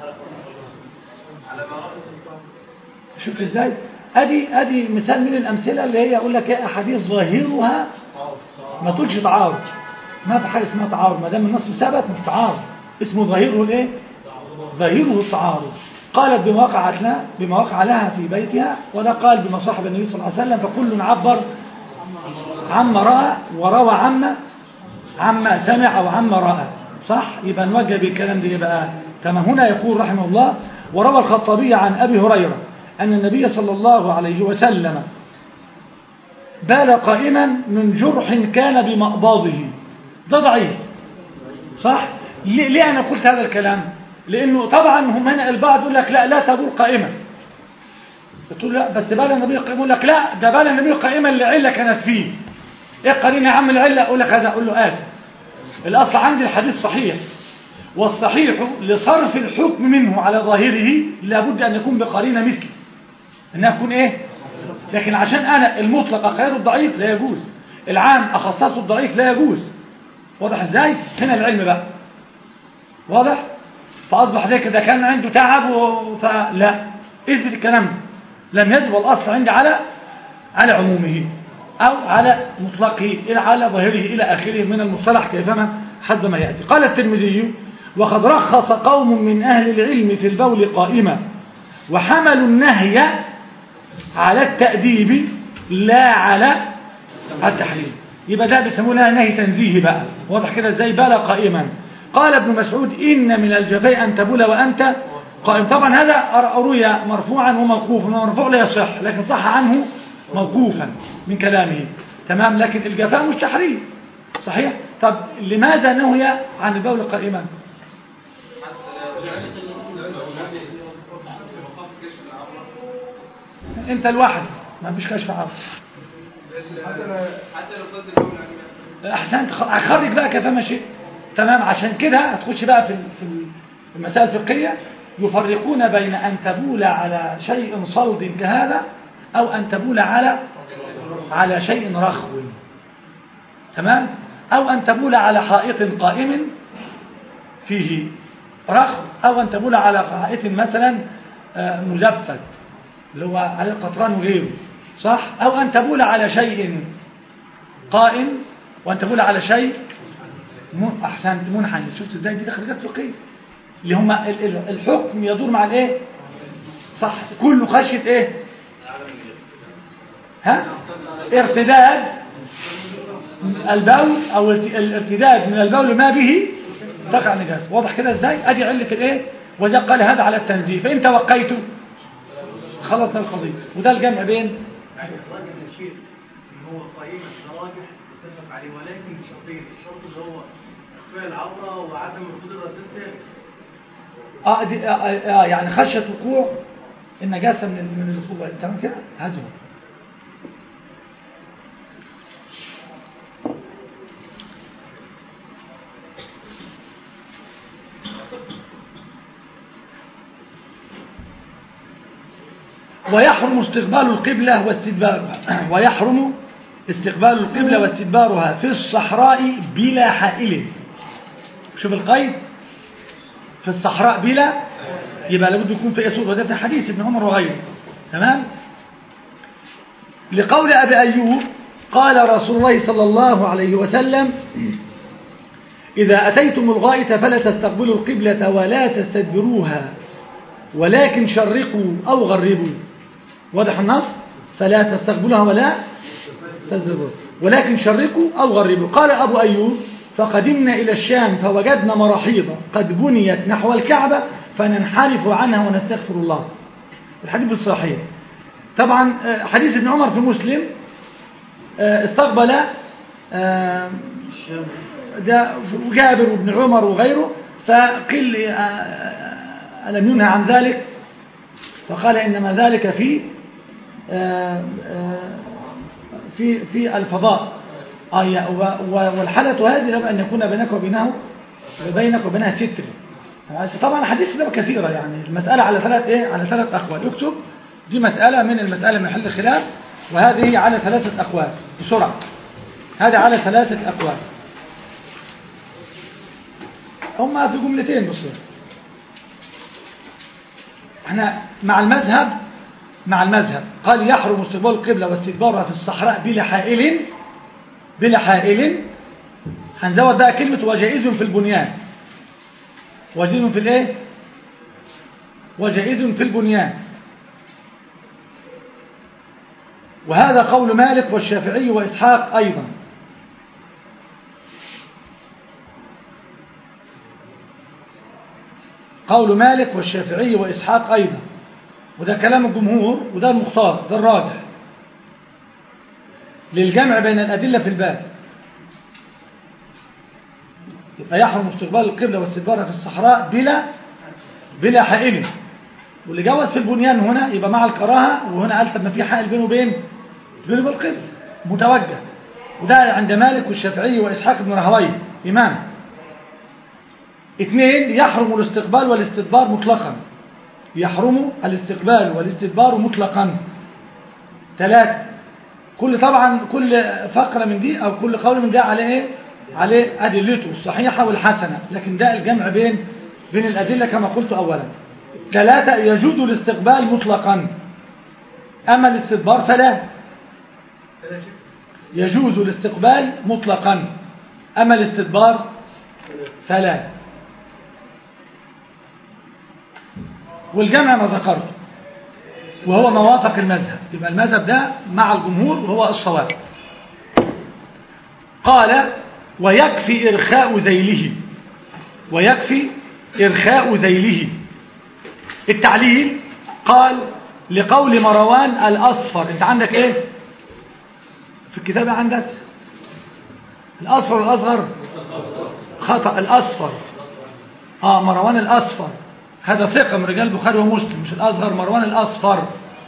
شفت ازاي ادي ادي مثال من الامثله اللي هي يقول لك ايه احاديث ظاهرها ما تقولش تعارض ما في حاجه اسمها تعارض ما دام النص ثبت مش تعارض اسمه ظاهره الايه ظاهره التعارض قالت بما وقعت لها بما وقع لها في بيتها ولا قال بما صاحب النبي صلى الله عليه وسلم فكل عبر عما راى وروى عما عما سمع او عما راى صح يبقى نوجه بالكلام ده إيه بقى كما هنا يقول رحمه الله وروى الخطابي عن ابي هريره ان النبي صلى الله عليه وسلم بال قائما من جرح كان بمقباضه ده ضعيف صح ليه ليه انا قلت هذا الكلام لانه طبعا هم هنا البعض يقول لك لا لا تبول قائما تقول لا بس بال النبي قائما يقول لك لا ده بال النبي قائما لعله كانت فيه ايه قرينه يا عم العله اقول لك هذا اقول له اسف الاصل عندي الحديث صحيح والصحيح لصرف الحكم منه على ظاهره لابد ان يكون بقرينه مثله انها تكون ايه لكن عشان انا المطلق اقيده الضعيف لا يجوز العام اخصصه الضعيف لا يجوز واضح ازاي هنا العلم بقى واضح فاصبح ذلك اذا كان عنده تعب و... فلا اثبت الكلام ده لم يجب الاصل عندي على على عمومه او على مطلقه الى على ظاهره الى اخره من المصطلح كيفما حد ما ياتي قال الترمذي وقد رخص قوم من اهل العلم في البول قائما وحملوا النهي على التأديب لا على التحريم يبقى ده بيسموه نهي تنزيهي بقى واضح كده ازاي بال قائما قال ابن مسعود إن من الجفاء أن تبول وأنت قائم طبعا هذا روي مرفوعا وموقوفا ومرفوع لا يصح لكن صح عنه موقوفا من كلامه تمام لكن الجفاء مش تحريم صحيح طب لماذا نهي عن البول قائما انت الواحد ما فيش كشف عرض حتى لو قصد البول يعني احسنت اخرج بقى كيفما شئت تمام عشان كده هتخش بقى في في المسائل الفقهيه يفرقون بين ان تبول على شيء صلد كهذا او ان تبول على على شيء رخو تمام او ان تبول على حائط قائم فيه رخو او ان تبول على حائط مثلا آه، مزفت اللي هو على القطران وغيره صح او ان تبول على شيء قائم وان تبول على شيء م- احسنت منحني شفت ازاي دي تخريجات فقهيه اللي هم ال- ال- الحكم يدور مع الايه صح كله خشيه ايه ها ارتداد البول او الت- الارتداد من البول ما به تقع النجاسه واضح كده ازاي ادي عله الايه وده قال هذا على التنزيه فان توقيته خلطنا القضيه وده الجمع بين الراجل الشيخ ان هو قائمة الراجح متفق عليه ولكن بشرطين الشرط اللي هو اخفاء العورة وعدم ركود الرصيد تاني اه, دي آه, آه, آه يعني خشيه وقوع النجاسه من ال- من الركوب تمام كده هذا هو ويحرم استقبال القبلة واستدبارها ويحرم استقبال القبلة واستدبارها في الصحراء بلا حائل شوف القيد في الصحراء بلا يبقى لابد يكون في اسود وده في حديث ابن عمر وغيره تمام لقول ابي ايوب قال رسول الله صلى الله عليه وسلم إذا أتيتم الغائط فلا تستقبلوا القبلة ولا تستدبروها ولكن شرقوا أو غربوا واضح النص فلا تستقبلوها ولا تستدبروها ولكن شرقوا أو غربوا قال أبو أيوب فقدمنا إلى الشام فوجدنا مراحيض قد بنيت نحو الكعبة فننحرف عنها ونستغفر الله الحديث الصحيح طبعا آه، حديث ابن عمر في مسلم آه، استقبل آه، ده جابر وابن عمر وغيره فقل آه، آه، ألم ينهى عن ذلك فقال إنما ذلك في آه، آه، في في الفضاء آه، يا- و- و- والحالة هذه يجب أن يكون بينك وبينه بينك وبينها ستر طبعا الحديث ده كثيرة يعني المسألة على ثلاث إيه على ثلاث أقوال اكتب دي مسألة من المسألة من محل الخلاف وهذه على ثلاثة أقوال بسرعة هذه على ثلاثة أقوال هما في جملتين بصير احنا مع المذهب مع المذهب قال يحرم استقبال القبلة واستدبارها في الصحراء بلا حائل بلا حائل هنزود بقى كلمة وجائز في البنيان وجائز في الايه وجائز في البنيان وهذا قول مالك والشافعي وإسحاق أيضا قول مالك والشافعي وإسحاق أيضا وده كلام الجمهور وده المختار ده الراجح للجمع بين الأدلة في الباب يبقى يحرم استقبال القبلة واستدبارها في الصحراء بلا بلا حائل واللي جوز في البنيان هنا يبقى مع الكراهة وهنا قال طب ما في حائل بينه وبين بينه وبين القبلة متوجه وده عند مالك والشافعي وإسحاق بن راهويه إمام اثنين يحرم الاستقبال والاستدبار مطلقا يحرم الاستقبال والاستدبار مطلقا ثلاثة كل طبعا كل فقرة من دي أو كل قول من ده عليه إيه؟ عليه أدلته الصحيحة والحسنة لكن ده الجمع بين بين الأدلة كما قلت أولا ثلاثة يجوز الاستقبال مطلقا أما الاستدبار فلا يجوز الاستقبال مطلقا أما الاستدبار فلا والجمع ما ذكرته وهو موافق المذهب يبقى المذهب ده مع الجمهور وهو الصواب قال ويكفي إرخاء ذيله ويكفي إرخاء ذيله التعليل قال لقول مروان الأصفر انت عندك ايه في الكتاب عندك الأصفر والأصغر خطأ الأصفر آه مروان الأصفر هذا ثقة من رجال البخاري ومسلم مش الأصغر مروان الأصفر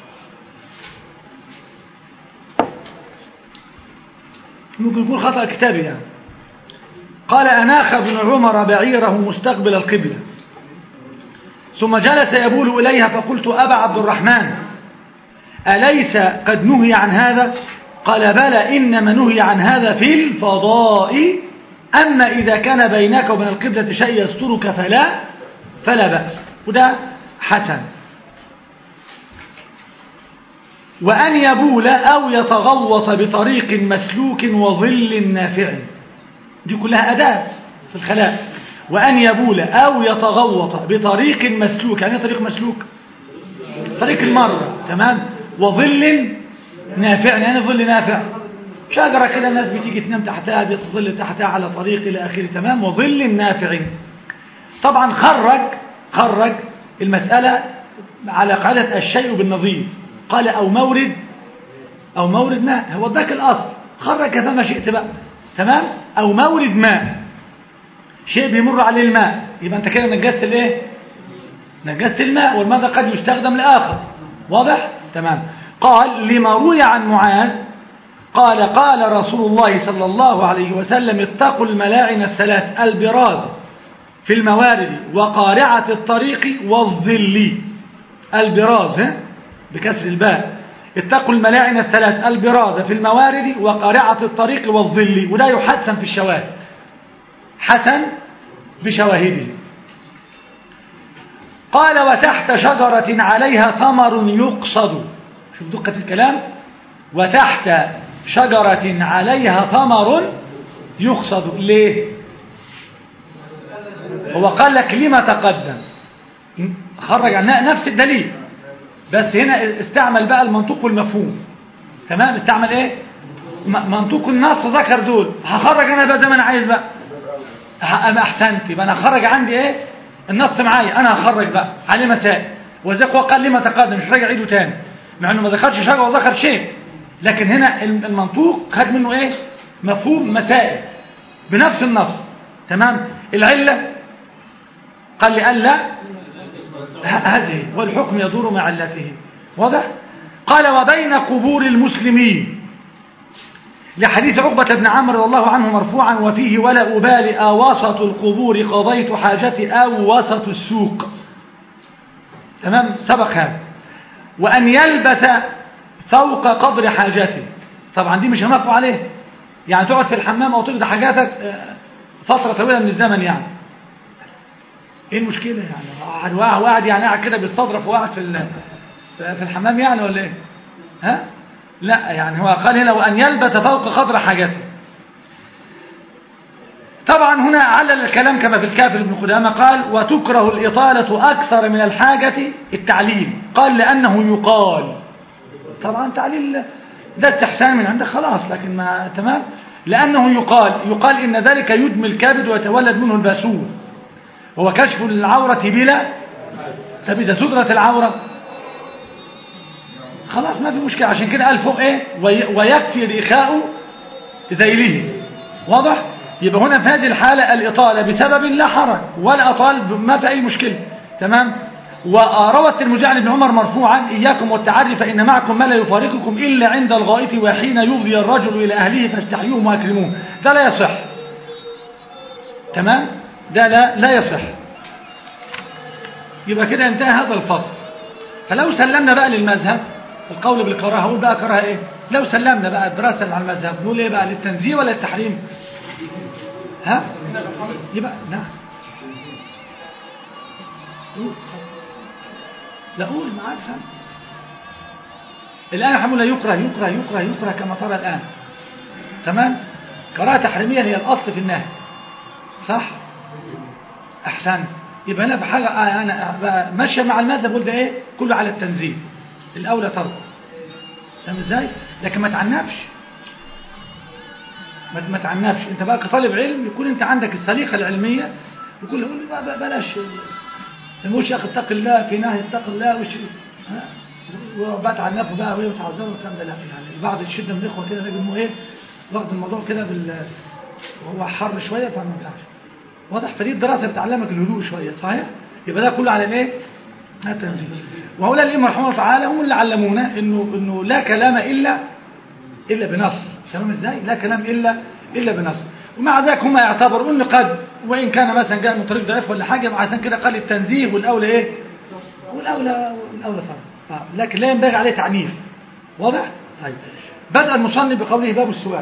ممكن يكون خطأ كتابي يعني قال أناخ ابن عمر بعيره مستقبل القبلة ثم جلس يبول إليها فقلت أبا عبد الرحمن أليس قد نهي عن هذا قال بلى إنما نهي عن هذا في الفضاء أما إذا كان بينك وبين القبلة شيء يسترك فلا فلا بأس وده حسن وأن يبول أو يتغوط بطريق مسلوك وظل نافع دي كلها أداة في الخلاء وأن يبول أو يتغوط بطريق مسلوك يعني إيه طريق مسلوك طريق المرة تمام وظل نافع يعني ظل نافع شجرة كده الناس بتيجي تنام تحتها بيتظل تحتها على طريق إلى آخره تمام وظل نافع طبعا خرج خرج المسألة على قاعدة الشيء بالنظير قال أو مورد أو مورد ماء هو ذاك الأصل خرج كما شئت بقى تمام أو مورد ماء شيء بيمر عليه الماء يبقى أنت كده نجست الإيه نجست الماء والماء ده قد يستخدم لآخر واضح تمام قال لما روي عن معاذ قال قال رسول الله صلى الله عليه وسلم اتقوا الملاعن الثلاث البراز في الموارد وقارعة الطريق والظل البراز ها؟ بكسر الباء اتقوا الملاعن الثلاث البراز في الموارد وقارعة الطريق والظل وده يحسن في الشواهد حسن بشواهده قال وتحت شجرة عليها ثمر يقصد شوف دقة الكلام وتحت شجرة عليها ثمر يقصد ليه هو قال لك لما تقدم خرج عنها نفس الدليل بس هنا استعمل بقى المنطوق والمفهوم تمام استعمل ايه م- منطوق النص ذكر دول هخرج انا بقى زي ما انا عايز بقى ه- انا احسنت يبقى انا هخرج عندي ايه النص معايا انا هخرج بقى عليه مسائل وذلك هو قال لما تقدم مش راجع عيده تاني مع انه ما ذكرش شيء وذكر شيء لكن هنا الم- المنطوق خد منه ايه مفهوم مسائل بنفس النص تمام العله قال لي ألا ه- هذه والحكم يدور مع علته واضح قال وبين قبور المسلمين لحديث عقبة بن عمرو رضي الله عنه مرفوعا وفيه ولا أبالي أوسط القبور قضيت حاجتي أو وسط السوق تمام سبق هذا وأن يلبث فوق قدر حاجته طبعا دي مش هنقف عليه يعني تقعد في الحمام أو تقضي حاجاتك آه، فترة طويلة من الزمن يعني ايه المشكلة يعني قاعد واحد واحد يعني قاعد كده بيستظرف وقاعد في ال- في الحمام يعني ولا ايه ها لا يعني هو قال هنا وان يلبس فوق قدر حاجته طبعا هنا علل الكلام كما في الكافر ابن قدامة قال وتكره الإطالة أكثر من الحاجة التعليل قال لأنه يقال طبعا تعليل ده استحسان من عندك خلاص لكن ما تمام لأنه يقال يقال إن ذلك يدمي الكبد ويتولد منه الباسور هو كشف العورة بلا طب إذا سترت العورة خلاص ما في مشكلة عشان كده قال فوق إيه وي- ويكفي رخاء ذيله واضح يبقى هنا في هذه الحالة الإطالة بسبب لا حرج ولا أطال ب- ما في أي مشكلة تمام وروى الترمذي عن ابن عمر مرفوعا إياكم والتعري فإن معكم ما لا يفارقكم إلا عند الغائط وحين يفضي الرجل إلى أهله فاستحيوه وأكرموه ده لا يصح تمام ده لا لا يصح يبقى كده انتهى هذا الفصل فلو سلمنا بقى للمذهب القول بالكراهه هقول بقى كراهه ايه لو سلمنا بقى الدراسه على المذهب نقول ايه بقى للتنزيه ولا التحريم ها يبقى نعم قول. لا قول معاك سامع الآن حمولة يكره يكره يكره يكره كما ترى الآن تمام كراهة تحريمية هي الأصل في النهي صح أحسن يبقى هنا في حاجة آه أنا بقى ماشية مع المذهب قلت إيه كله على التنزيل الأولى ترك فاهم إزاي لكن ما تعنفش ما ما تعنفش أنت بقى كطالب علم يكون أنت عندك السليقة العلمية يقول له بقى- بقى بلاش مش يا أخي اتق الله في نهي اتق الله وش ها وبقى تعنفه بقى وإيه وتعذره والكلام ده لا يعني بعض الشدة من الإخوة كده نجد إنه إيه واخد الموضوع كده بال وهو حر شوية فما ينفعش واضح فدي الدراسة بتعلمك الهدوء شوية صحيح يبقى ده كله على الايه على التنزيل وهؤلاء الائمه رحمه الله تعالى هم اللي علمونا انه انه لا كلام الا الا بنص تمام ازاي لا كلام الا الا بنص ومع ذلك هم يعتبروا ان قد وان كان مثلا جاء من طريق ضعيف ولا حاجه عشان كده قال التنزيه والاولى ايه والاولى والاولى صح آه. لكن لا ينبغي عليه تعنيف واضح طيب بدأ المصنف بقوله باب السؤال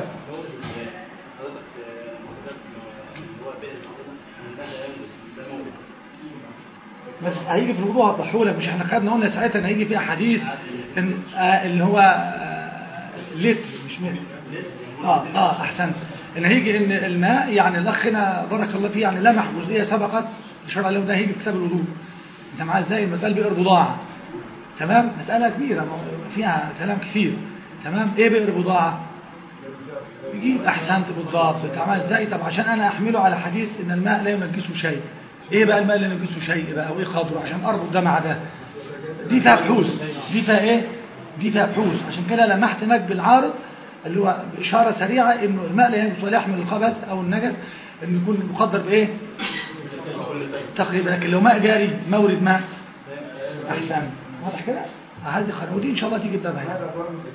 بس هيجي في الوضوء هتضحوا لك مش احنا خدنا قلنا ساعتها ان هيجي فيها حديث إن آه اللي هو آه لتر مش متر اه اه احسنت ان هيجي ان الماء يعني الاخنا بارك الله فيه يعني لمح جزئيه سبقت الشرع له ده هيجي في كتاب الوضوء انت معاه ازاي المساله بئر بضاعه تمام مساله كبيره فيها كلام كثير تمام ايه بئر بضاعه يجيب احسنت بالضبط تمام ازاي طب عشان انا احمله على حديث ان الماء لا ينجسه شيء ايه بقى الماء لا ينجسه شيء بقى وايه خضره عشان اربط ده مع ده دي فيها بحوث دي فيها ايه دي فيها بحوث عشان كده لمحت هناك بالعارض اللي هو اشاره سريعه انه الماء لا ينجس ولا يحمل الخبث او النجس انه يكون مقدر بايه تقريبا لكن لو ماء جاري مورد ماء احسن واضح كده هذه خير ودي ان شاء الله تيجي ببابها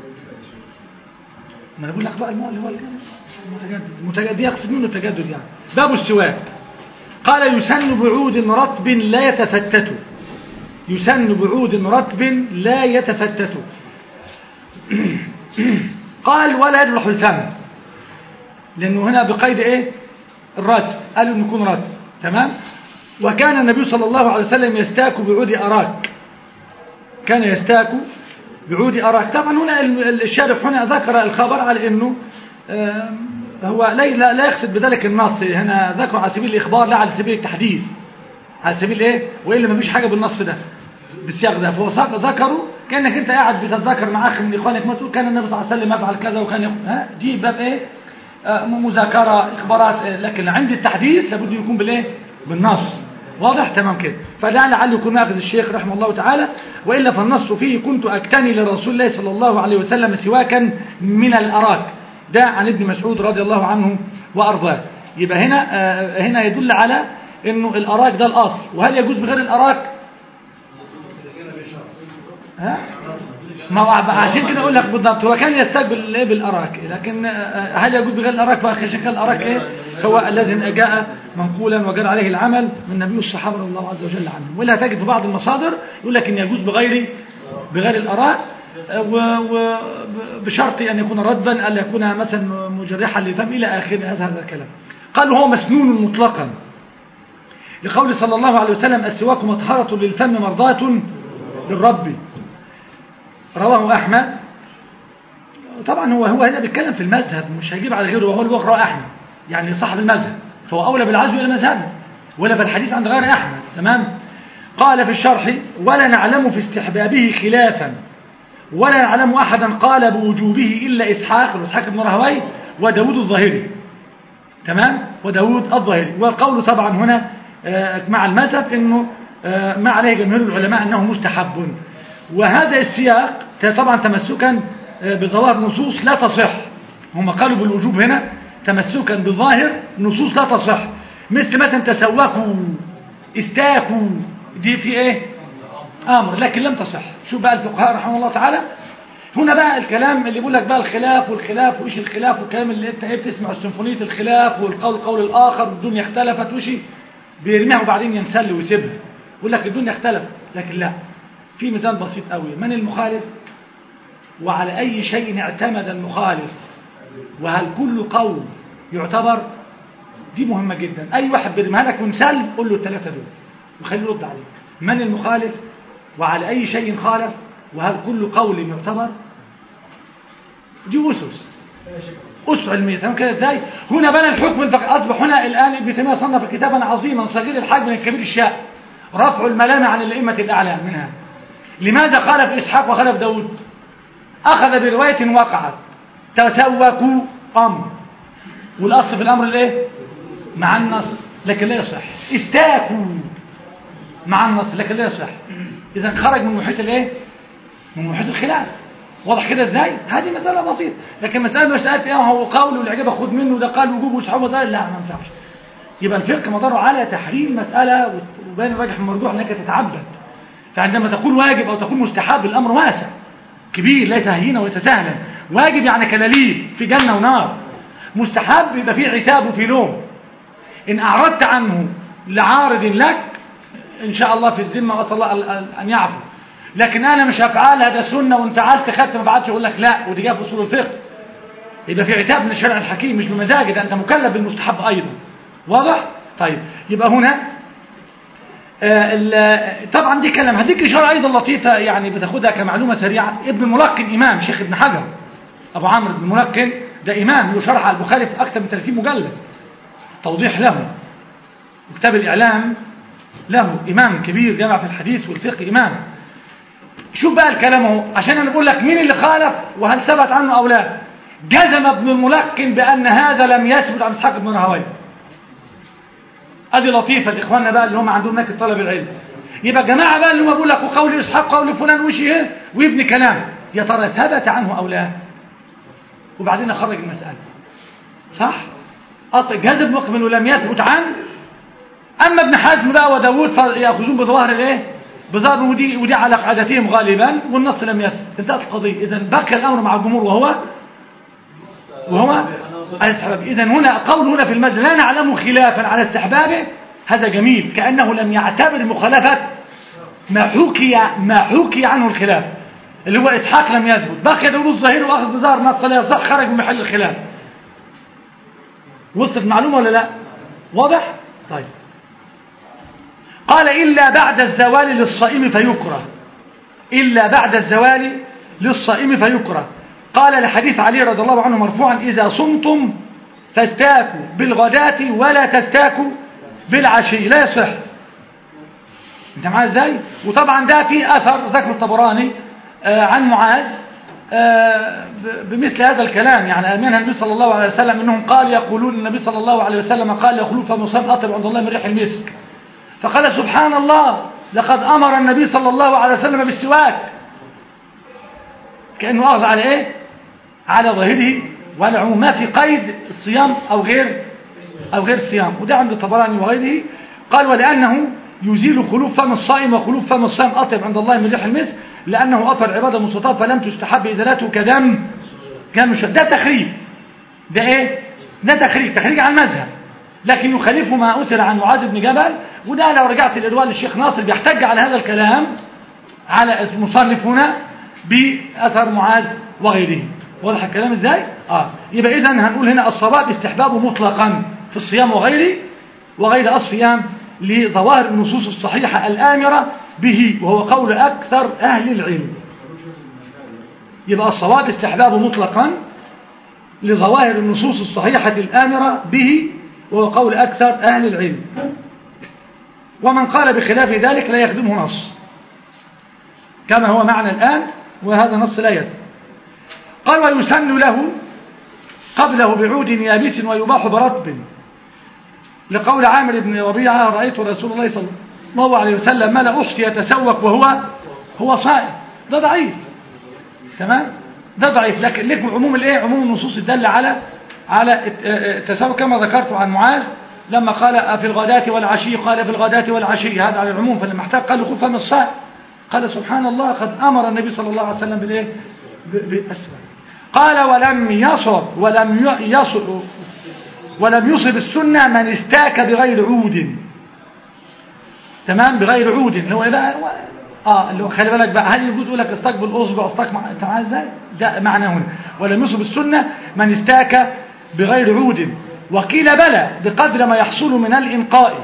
ما انا بقول لك بقى الماء اللي هو المتجدد المتجدد يقصد منه التجدد يعني باب السواك قال يسن بعود رطب لا يتفتت يسن بعود رطب لا يتفتت قال ولا يجرح الفم لانه هنا بقيد ايه الرطب قالوا انه يكون رطب تمام وكان النبي صلى الله عليه وسلم يستاك بعود أراك كان يستاك بعود أراك طبعا هنا الشارح هنا ذكر الخبر على أنه آم، هو لا لا لا يقصد بذلك النص هنا ذكر على سبيل الإخبار لا على سبيل التحديث على سبيل إيه وإلا ما فيش حاجة بالنص ده بالسياق ده فهو ساق- ذكره كأنك أنت قاعد بتتذكر مع أخ من إخوانك مسؤول كان النبي صلى الله عليه وسلم يفعل كذا وكان يقول ها دي باب إيه آه، مذاكرة إخبارات آه، لكن عند التحديث لابد يكون بالإيه بالنص واضح تمام كده فلعل لعل يكون ماخذ الشيخ رحمه الله تعالى وإلا فالنص فيه كنت أكتني لرسول الله صلى الله عليه وسلم سواكا من الأراك ده عن ابن مسعود رضي الله عنه وأرضاه يبقى هنا آه، هنا يدل على انه الأراك ده الأصل وهل يجوز بغير الأراك ها ما هو عشان كده اقول لك بالضبط هو كان يستقبل ايه بالاراك لكن آه، هل يجوز بغير الاراك فشكل الاراك ايه هو الذي جاء منقولا وجرى عليه العمل من نبي الصحابه رضي الله عز وجل عنهم ولا تجد في بعض المصادر يقول لك ان يجوز بغير بغير الاراك وبشرط ان يكون ردا الا يكون مثلا مجرحا لفم الى اخر هذا هذا الكلام قال هو مسنون مطلقا لقول صلى الله عليه وسلم السواك مطهرة للفم مرضاة للرب رواه أحمد طبعا هو هو هنا بيتكلم في المذهب مش هيجيب على غيره وهو اللي بيقرأ أحمد يعني صاحب المذهب فهو أولى بالعزو إلى مذهبه ولا بالحديث عند غير أحمد تمام قال في الشرح ولا نعلم في استحبابه خلافا ولا نعلم أحدا قال بوجوبه إلا إسحاق وإسحاق بن راهوي وداود الظاهري تمام وداود الظاهري والقول طبعا هنا آه، مع المذهب انه آه، ما عليه جماهير العلماء انه مستحب وهذا السياق طبعا تمسكا آه، بظواهر نصوص لا تصح هم قالوا بالوجوب هنا تمسكا بظاهر نصوص لا تصح مثل مثلا تسوكوا استاكوا دي في ايه امر لكن لم تصح شوف بقى الفقهاء رحمه الله تعالى هنا بقى الكلام اللي بيقول لك بقى الخلاف والخلاف وايش الخلاف والكلام اللي انت ايه بتسمع سيمفونيه الخلاف والقول قول الاخر والدنيا اختلفت وشي بيرميها وبعدين ينسل ويسيبها يقول لك الدنيا اختلفت لكن لا في ميزان بسيط قوي من المخالف وعلى اي شيء اعتمد المخالف وهل كل قول يعتبر دي مهمه جدا اي واحد بيرميها لك ونسل قول له الثلاثه دول وخليه يرد عليك من المخالف وعلى اي شيء خالف وهل كل قول يعتبر دي أسس أسس علمية تمام كده ازاي هنا بنى الحكم الفقهي أصبح هنا الآن ابن تيمية صنف كتابا عظيما صغير الحجم من الكبير الشاء رفع الملامة عن الأئمة الأعلى منها لماذا خالف إسحاق وخالف داود أخذ برواية وقعت تسوكوا أمر والأصل في الأمر الإيه مع النص لكن لا يصح استاكوا مع النص لكن لا يصح إذا خرج من محيط الإيه من محيط الخلاف واضح كده ازاي هذه مسألة بسيطة لكن مسألة مسألة ايه هو قول واللي عجبه خد منه ده قال وجوب وسحب مسألة لا ما ينفعش يبقى الفقه مداره على تحريم مسألة وبين الراجح المرجوح انك تتعبد فعندما تقول واجب او تقول مستحب الامر واسع كبير ليس هينا وليس سهلا واجب يعني كلاليب في جنة ونار مستحب يبقى فيه عتاب وفيه لوم ان اعرضت عنه لعارض لك ان شاء الله في الذمه واسال الله ان يعفو لكن انا مش هفعلها ده سنه وان فعلت خدت ما بعدش اقول لك لا ودي جايه في اصول الفقه يبقى في عتاب من الشرع الحكيم مش بمزاجك ده انت مكلف بالمستحب ايضا واضح طيب يبقى هنا آه طبعا دي كلام هديك اشاره ايضا لطيفه يعني بتاخدها كمعلومه سريعه ابن ملقن امام شيخ ابن حجر ابو عمرو بن ملقن ده امام له شرح على البخاري في اكثر من 30 مجلد توضيح له كتاب الاعلام له امام كبير جامع في الحديث والفقه امام شوف بقى الكلام اهو عشان انا بقول لك مين اللي خالف وهل ثبت عنه او لا جزم ابن الملقن بان هذا لم يثبت عن اسحاق بن راهويه ادي لطيفه لاخواننا بقى اللي هم عندهم نكد طلب العلم يبقى جماعه بقى اللي هم بيقول لك وقول اسحاق قول فلان وشي ايه ويبني كلام يا ترى ثبت عنه او لا وبعدين اخرج المساله صح اصل جهاز ابن مقبل ولم يثبت عنه اما ابن حزم بقى وداوود فياخذون بظواهر الايه بظاهر ودي ودي على قاعدتهم غالبا والنص لم يثبت انتهت القضيه اذا بقي الامر مع الجمهور وهو وهو الاستحباب اذا هنا قول هنا في المسجد لا نعلم خلافا على استحبابه هذا جميل كانه لم يعتبر مخالفه ما حكي ما حكي عنه الخلاف اللي هو اسحاق لم يثبت بقي داوود الظاهر واخذ بظاهر نص لا يصح خرج من محل الخلاف وصلت معلومه ولا لا واضح طيب قال إلا بعد الزوال للصائم فيكره إلا بعد الزوال للصائم فيكره قال لحديث علي رضي الله عنه مرفوعا إذا صمتم فاستاكوا بالغداة ولا تستاكوا بالعشي لا يصح انت معايا ازاي وطبعا ده في اثر ذكر الطبراني آه عن معاذ آه ب- بمثل هذا الكلام يعني امنها النبي صلى الله عليه وسلم انهم قال يقولون النبي صلى الله عليه وسلم قال يخلوف فمصاب اطيب عند الله من ريح المسك فقال سبحان الله لقد امر النبي صلى الله عليه وسلم بالسواك كانه اخذ على ايه على ظاهره وعلى عموم ما في قيد الصيام او غير أو غير الصيام وده عند الطبراني وغيره قال ولأنه يزيل خلوف فم الصائم وخلوف فم الصائم أطيب عند الله من ريح المسك لأنه أثر عبادة مستطاب فلم تستحب إزالته كدم كان مش ده تخريج ده إيه؟ ده تخريج تخريج عن المذهب لكن يخالفه ما أسر عن معاذ بن جبل وده لو رجعت الإرواء للشيخ ناصر بيحتج على هذا الكلام على المصنف هنا بأثر معاذ وغيره واضح الكلام ازاي اه يبقى اذا هنقول هنا الصواب استحبابه مطلقا في الصيام وغيره وغير الصيام لظواهر النصوص الصحيحة الآمرة به وهو قول أكثر أهل العلم يبقى الصواب استحبابه مطلقا لظواهر النصوص الصحيحة الآمرة به وهو قول أكثر أهل العلم ومن قال بخلاف ذلك لا يخدمه نص كما هو معنى الآن وهذا نص لا يثبت قال ويسن له قبله بعود يابس ويباح برطب لقول عامر بن ربيعة رأيت رسول الله صلى الله عليه وسلم ما لا أحصي يتسوق وهو هو صائم ده ضعيف تمام ده ضعيف لكن لكم عموم الايه عموم النصوص الدالة على على التسوق كما ذكرت عن معاذ لما قال في الغداة والعشي قال في الغداة والعشي هذا على العموم فلما احتاج قال خذ فم الصائم قال سبحان الله قد أمر النبي صلى الله عليه وسلم بالايه بالأسفل قال ولم يصب ولم يصب ولم يصب السنة من استاك بغير عود تمام بغير عود اللي هو ايه بقى هو اه اللي هو خلي بالك بقى هل يجوز يقول لك استقبل اصبع استقمع انت معايا ازاي ده معنى هنا ولم يصب السنة من استاك بغير عود وقيل بلى بقدر ما يحصل من الانقاء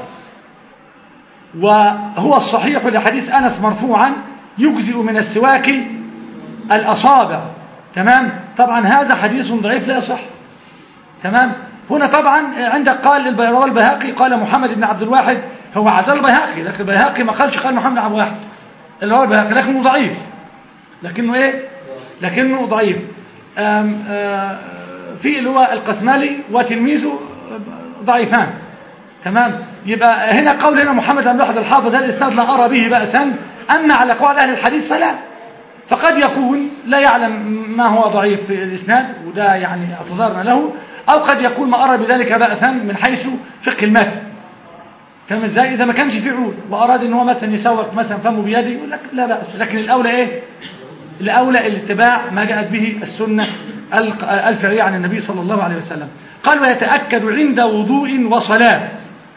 وهو الصحيح لحديث انس مرفوعا يجزئ من السواك الاصابع تمام طبعا هذا حديث ضعيف لا يصح تمام هنا طبعا عندك قال رواه البيهقي قال محمد بن عبد الواحد هو عزل البيهقي لكن البيهقي ما قالش قال محمد بن عبد الواحد اللي هو البيهقي لكنه ضعيف لكنه ايه لكنه ضعيف آم آم في اللي هو القسمالي وتلميذه ضعيفان تمام يبقى هنا قول هنا محمد بن واحد الحافظ هذا الاسناد لا ارى به بأسا اما على قواعد اهل الحديث فلا فقد يكون لا يعلم ما هو ضعيف في الاسناد وده يعني اعتذرنا له او قد يكون ما ارى بذلك بأسا من حيث فقه المتن فاهم ازاي اذا ما كانش فيه عود واراد ان هو مثلا يسوق مثلا فمه بيده يقول لك لا باس لكن الاولى ايه الاولى الاتباع ما جاءت به السنه الفعليه عن النبي صلى الله عليه وسلم قال ويتاكد عند وضوء وصلاه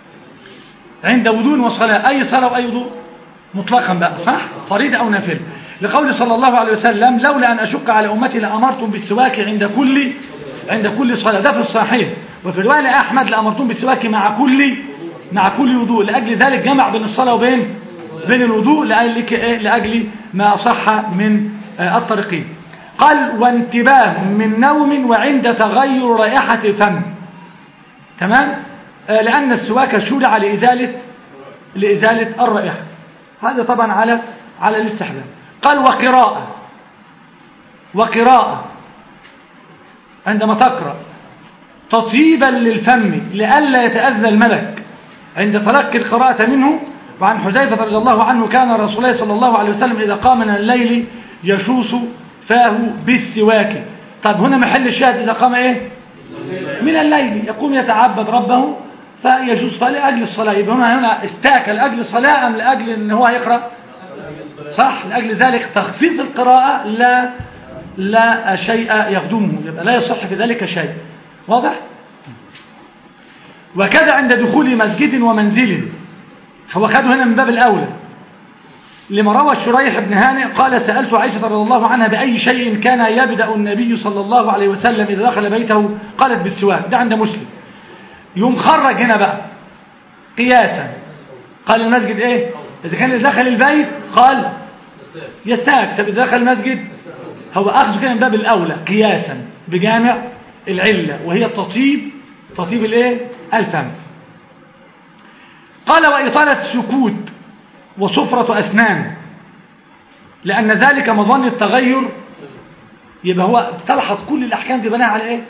عند وضوء وصلاه اي صلاه واي وضوء مطلقا بقى صح فريضه او نافله لقول صلى الله عليه وسلم لولا ان اشق على امتي لامرتم بالسواك عند كل عند كل صلاه ده في الصحيح وفي روايه لاحمد لامرتم بالسواك مع كل مع كل وضوء لأجل ذلك جمع بين الصلاة وبين بين الوضوء لأجل, لأجل ما صح من الطريقين قال وانتباه من نوم وعند تغير رائحة الفم تمام لأن السواك شرع لإزالة لإزالة الرائحة هذا طبعا على على الاستحباب قال وقراءة وقراءة عندما تقرأ تطيبا للفم لئلا يتأذى الملك عند تلقي القراءة منه وعن حذيفة رضي الله عنه كان رسول الله صلى الله عليه وسلم إذا قام من الليل يشوص فاه بالسواك طب هنا محل الشاهد إذا قام إيه من الليل يقوم يتعبد ربه فيجوز فلأجل الصلاة يبقى هنا هنا استاك لأجل الصلاة أم لأجل أن هو يقرأ صح لأجل ذلك تخصيص القراءة لا لا شيء يخدمه يبقى لا يصح في ذلك شيء واضح وكذا عند دخول مسجد ومنزل هو خده هنا من باب الأولى لما روى الشريح بن هانئ قال سألت عائشة رضي الله عنها بأي شيء كان يبدأ النبي صلى الله عليه وسلم إذا دخل بيته قالت بالسواك ده عند مسلم يوم خرج هنا بقى قياسا قال المسجد ايه اذا كان اللي دخل البيت قال يستاك طب اذا دخل المسجد هو اخذ كده من باب الاولى قياسا بجامع العله وهي التطيب تطيب الايه الفم قال واطاله السكوت وصفره اسنان لان ذلك مظن التغير يبقى هو تلحظ كل الاحكام دي بناء على ايه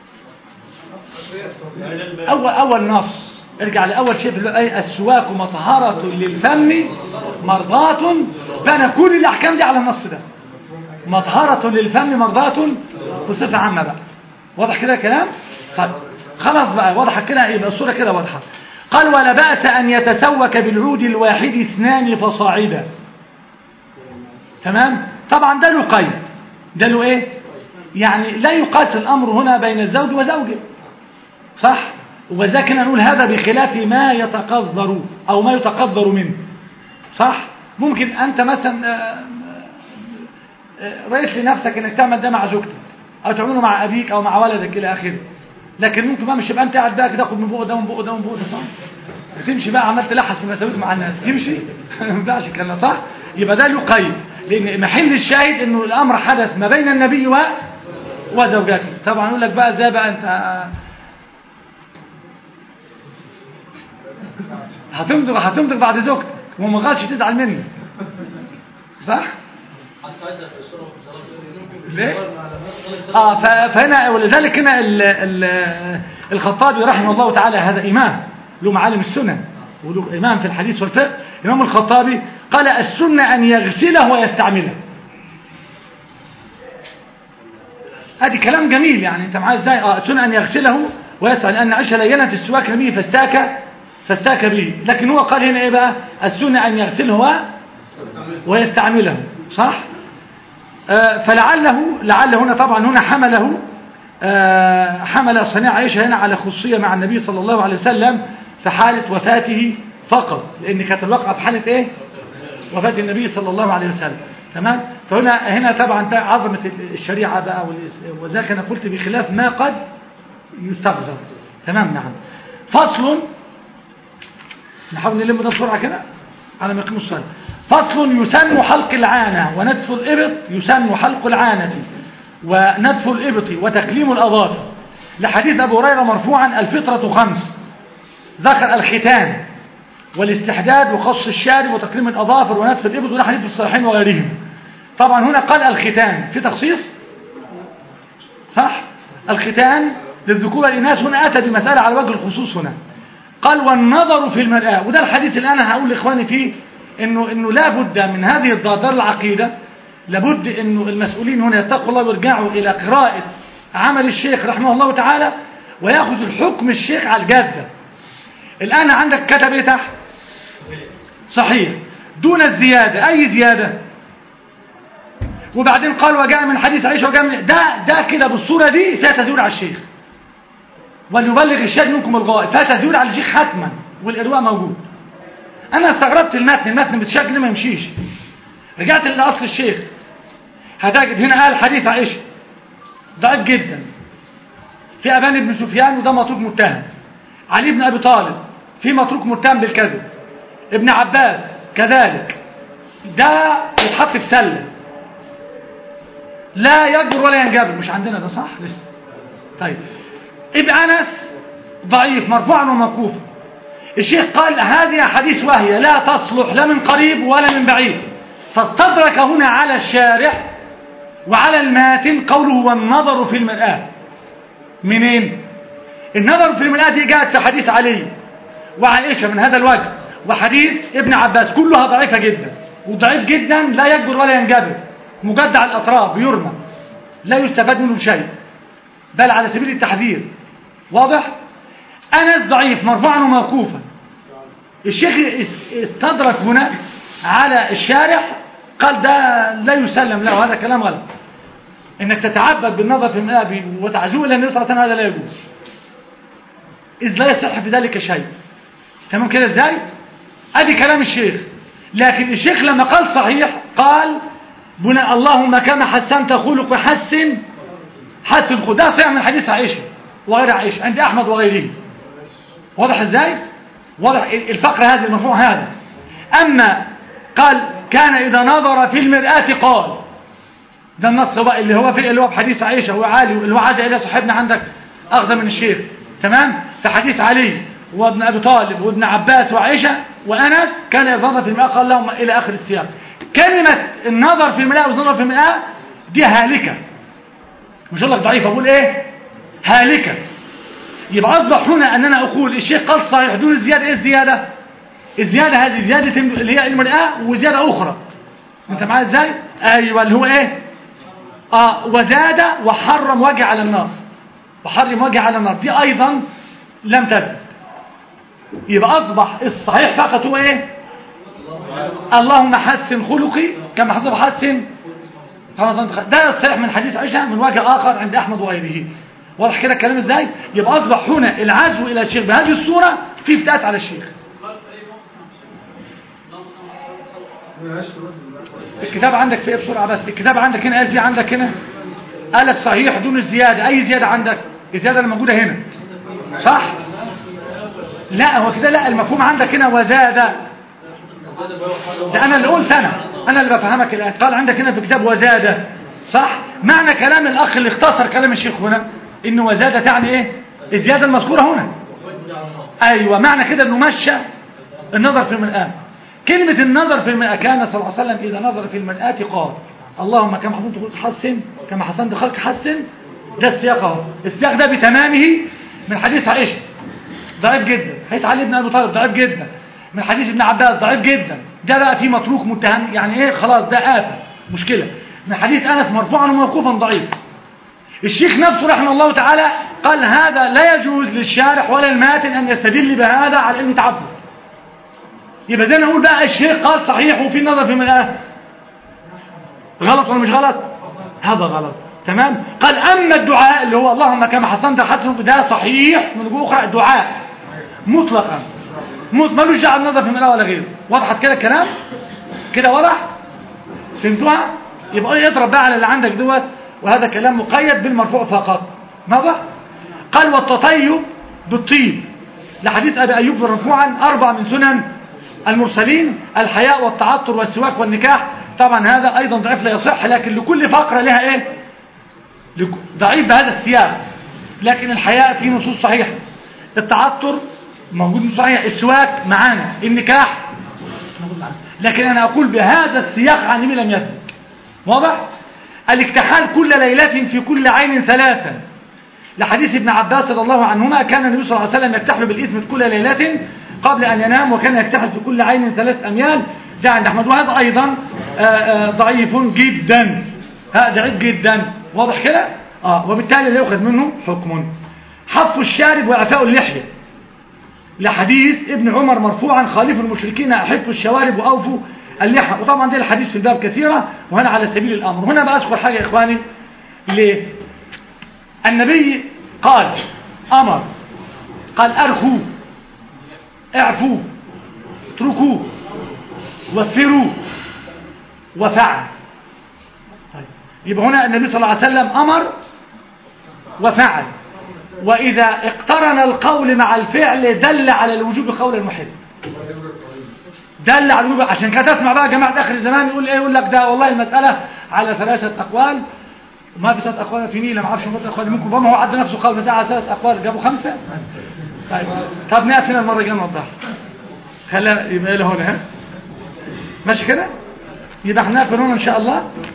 أول, أول نص ارجع لأول شيء في الآية السواك مطهرة للفم مرضاة بنى كل الأحكام دي على النص ده مطهرة للفم مرضاة بصفة عامة بقى واضح كده الكلام طيب خلاص بقى واضحة كده يبقى الصورة كده واضحة قال ولا بأس أن يتسوك بالعود الواحد اثنان فصاعدا تمام طبعا ده له قيد ده له ايه يعني لا يقاس الأمر هنا بين الزوج وزوجه صح وذلك نقول هذا بخلاف ما يتقدر أو ما يتقدر منه صح ممكن أنت مثلا آه، آه، رأيت لنفسك أنك تعمل ده مع زوجتك أو تعمله مع أبيك أو مع ولدك إلى آخره لكن ممكن بقى مش يبقى أنت قاعد بقى كده تاخد من بقه ده ومن بقه ده ومن بقه ده صح وتمشي بقى عمال تلحس في مساويك مع الناس تمشي ما ينفعش الكلام ده صح يبقى ده له قيد لأن محل الشاهد إنه الأمر حدث ما بين النبي و وزوجته طبعا يقول لك بقى ازاي بقى أنت هتمضغ هتمضغ بعد زوجتك وما غلطش تزعل مني صح ليه اه ف- فهنا ولذلك هنا ال ال الخطابي رحمه الله تعالى هذا امام له معالم السنن وله امام في الحديث والفقه امام الخطابي قال السنه ان يغسله ويستعمله ادي كلام جميل يعني انت معايا ازاي اه السنه ان يغسله ويستعمل لان عائشه لينت السواك به فاستاك فاستاك به لكن هو قال هنا ايه بقى السنه ان يغسله و- ويستعمله صح آه، فلعله لعل هنا طبعا هنا حمله آه، حمل صنيع عائشة هنا على خصوصية مع النبي صلى الله عليه وسلم في حالة وفاته فقط لأن كانت الواقعة في حالة إيه وفاة النبي صلى الله عليه وسلم تمام فهنا هنا طبعا ده عظمة الشريعة بقى والإس- وذلك أنا قلت بخلاف ما قد يستغزر تمام نعم فصل نحاول نلم ده بسرعة كده على ما يقيم الصلاة فصل يسن حلق العانة ونتف الإبط يسن حلق العانة ونتف الإبط وتكليم الأظافر لحديث أبو هريرة مرفوعا الفطرة خمس ذكر الختان والاستحداد وقص الشارب وتكليم الأظافر ونتف الإبط وده حديث في الصحيحين وغيرهم طبعا هنا قال الختان في تخصيص صح الختان للذكور والإناث هنا أتى بمسألة على وجه الخصوص هنا قال والنظر في المرآة وده الحديث اللي أنا هقول لإخواني فيه إنه, إنه لا بد من هذه الضادر العقيدة لابد إنه المسؤولين هنا يتقوا الله ويرجعوا إلى قراءة عمل الشيخ رحمه الله تعالى ويأخذ الحكم الشيخ على الجادة الآن عندك كتب إيه تحت صحيح دون الزيادة أي زيادة وبعدين قال وجاء من حديث عائشة وجاء من ده ده كده بالصورة دي فيها تزوير على الشيخ وليبلغ الشاهد منكم الغائب فيها تزوير على الشيخ حتما والإرواء موجود أنا استغربت المتن المتن بالشكل ما يمشيش رجعت لأصل الشيخ هتجد هنا قال حديث عائشة ضعيف جدا في أبان بن سفيان وده متروك متهم علي بن أبي طالب في متروك متهم بالكذب ابن عباس كذلك ده يتحط في سله لا يجبر ولا ينجبر مش عندنا ده صح لسه طيب ابن أنس ضعيف مرفوعا وموقوفا الشيخ قال هذه حديث وهي لا تصلح لا من قريب ولا من بعيد فاستدرك هنا على الشارح وعلى الماتن قوله والنظر في المرآة منين النظر في المرآة دي جاءت في حديث علي وعائشة من هذا الوجه وحديث ابن عباس كلها ضعيفة جدا وضعيف جدا لا يجبر ولا ينجبر مجدع الأطراف بيرمى لا يستفاد منه شيء بل على سبيل التحذير واضح أنس ضعيف مرفوعا وموقوفا الشيخ استدرك هنا على الشارح قال ده لا يسلم له هذا كلام غلط انك تتعبد بالنظر في المآب وتعزوه الى النبي صلى الله عليه وسلم هذا لا يجوز اذ لا يصح في ذلك شيء تمام كده ازاي ادي كلام الشيخ لكن الشيخ لما قال صحيح قال بنا اللهم كما حسنت خلق حسن حسن خلق ده صحيح من حديث عائشه وغير عائشه عند احمد وغيره واضح ازاي واضح الفقرة هذه المرفوع هذا أما قال كان إذا نظر في المرآة قال ده النص بقى اللي هو في اللي هو في حديث عائشة وعلي اللي هو عايز إلى صاحبنا عندك أخذ من الشيخ تمام في حديث علي وابن أبي طالب وابن عباس وعائشة وأنس كان إذا نظر في المرآة قال لهم إلى آخر السياق كلمة النظر في المرآة والنظر في المرآة دي هالكة مش هقول لك ضعيفة بقول إيه هالكة يبقى أصبح هنا أن أنا أقول الشيخ قال صحيح دون الزيادة إيه الزيادة الزيادة هذه زيادة اللي هي المرآة وزيادة أخرى أنت معايا إزاي أيوة اللي هو إيه آه وزاد وحرم وجه على النار وحرم وجه على النار دي أيضا لم تثبت يبقى أصبح الصحيح فقط هو إيه اللهم حسن خلقي كما حسن حسن ده الصحيح من حديث عائشة من وجه آخر عند أحمد وغيره واضح كده الكلام ازاي يبقى أصبح هنا العزو إلى الشيخ بهذه الصورة في افتات على الشيخ الكتاب عندك في ايه بسرعة بس الكتاب عندك هنا قال في عندك هنا قالك صحيح دون الزيادة أي زيادة عندك الزيادة اللي موجودة هنا صح لا هو كده لا المفهوم عندك هنا وزاد ده أنا اللي قلت أنا أنا اللي بفهمك الآن قال عندك هنا في كتاب وزاد صح معنى كلام الأخ اللي اختصر كلام الشيخ هنا إنه وزاد تعني إيه الزيادة المذكورة هنا أيوة معنى كده إنه مشى النظر في المرآة كلمة النظر في المرآة كان صلى الله عليه وسلم إذا نظر في المرآة قال اللهم كما حسنت خلق حسن كما حسنت خلق حسن ده السياق اهو السياق ده بتمامه من حديث عائشة ضعيف جدا حديث علي بن أبي طالب ضعيف جدا من حديث ابن عباس ضعيف جدا ده بقى فيه متروك متهم يعني ايه خلاص ده آفة مشكلة من حديث أنس مرفوعا وموقوفا ضعيف الشيخ نفسه رحمه الله تعالى قال هذا لا يجوز للشارح ولا الماتن أن يستدل بهذا على علم تعبد يبقى زي نقول بقى الشيخ قال صحيح وفي نظر في مرآة غلط ولا مش غلط هذا غلط تمام قال أما الدعاء اللي هو اللهم كما حسنت حسن ده صحيح من جوه أخرى الدعاء مطلقا مط ملوش دعوه بالنظر في المرآة ولا غيره وضحت كده الكلام كده واضح فهمتوها يبقى يضرب بقى على اللي عندك دوت وهذا كلام مقيد بالمرفوع فقط واضح قال والتطيب بالطيب لحديث أبي أيوب مرفوعا أربع من سنن المرسلين الحياء والتعطر والسواك والنكاح طبعا هذا أيضا ضعيف لا يصح لكن لكل فقرة لها إيه ضعيف بهذا السياق لكن الحياء فيه نصوص صحيحة التعطر موجود نصوص صحيحة السواك معانا النكاح موجود معانا لكن أنا أقول بهذا السياق عن النبي لم يثبت واضح الاكتحال كل ليلة في كل عين ثلاثا لحديث ابن عباس رضي الله عنهما كان النبي صلى الله عليه وسلم يكتحل بالإثم كل ليلة قبل أن ينام وكان يكتحل في كل عين ثلاث أميال جاء عند أحمد وهذا أيضا آآ آآ ضعيف جدا هذا ضعيف جدا واضح كده آه وبالتالي لا يؤخذ منه حكم حف الشارب وإعفاء اللحية لحديث ابن عمر مرفوعا خالف المشركين أحفوا الشوارب وأوفوا اللحى وطبعا دي الحديث في الباب كثيرة وهنا على سبيل الأمر هنا بقى أذكر حاجة يا إخواني ليه النبي قال أمر قال أرخوا اعفوا اتركوا وفروا وفعل طيب. يبقى هنا النبي صلى الله عليه وسلم أمر وفعل وإذا اقترن القول مع الفعل دل على الوجوب قول المحب دل على الوجوب عشان كده تسمع بقى جماعة آخر الزمان يقول ايه يقول لك ده والله المسألة على ثلاثة أقوال ما في ثلاث أقوال في نيلة ما اعرفش ثلاث أقوال ممكن فما هو عد نفسه قال مسألة على ثلاث أقوال جابوا خمسة طيب طب نقف هنا المرة الجاية نوضح خلينا يبقى له هنا ها ماشي كده يبقى احنا نقف هنا إن شاء الله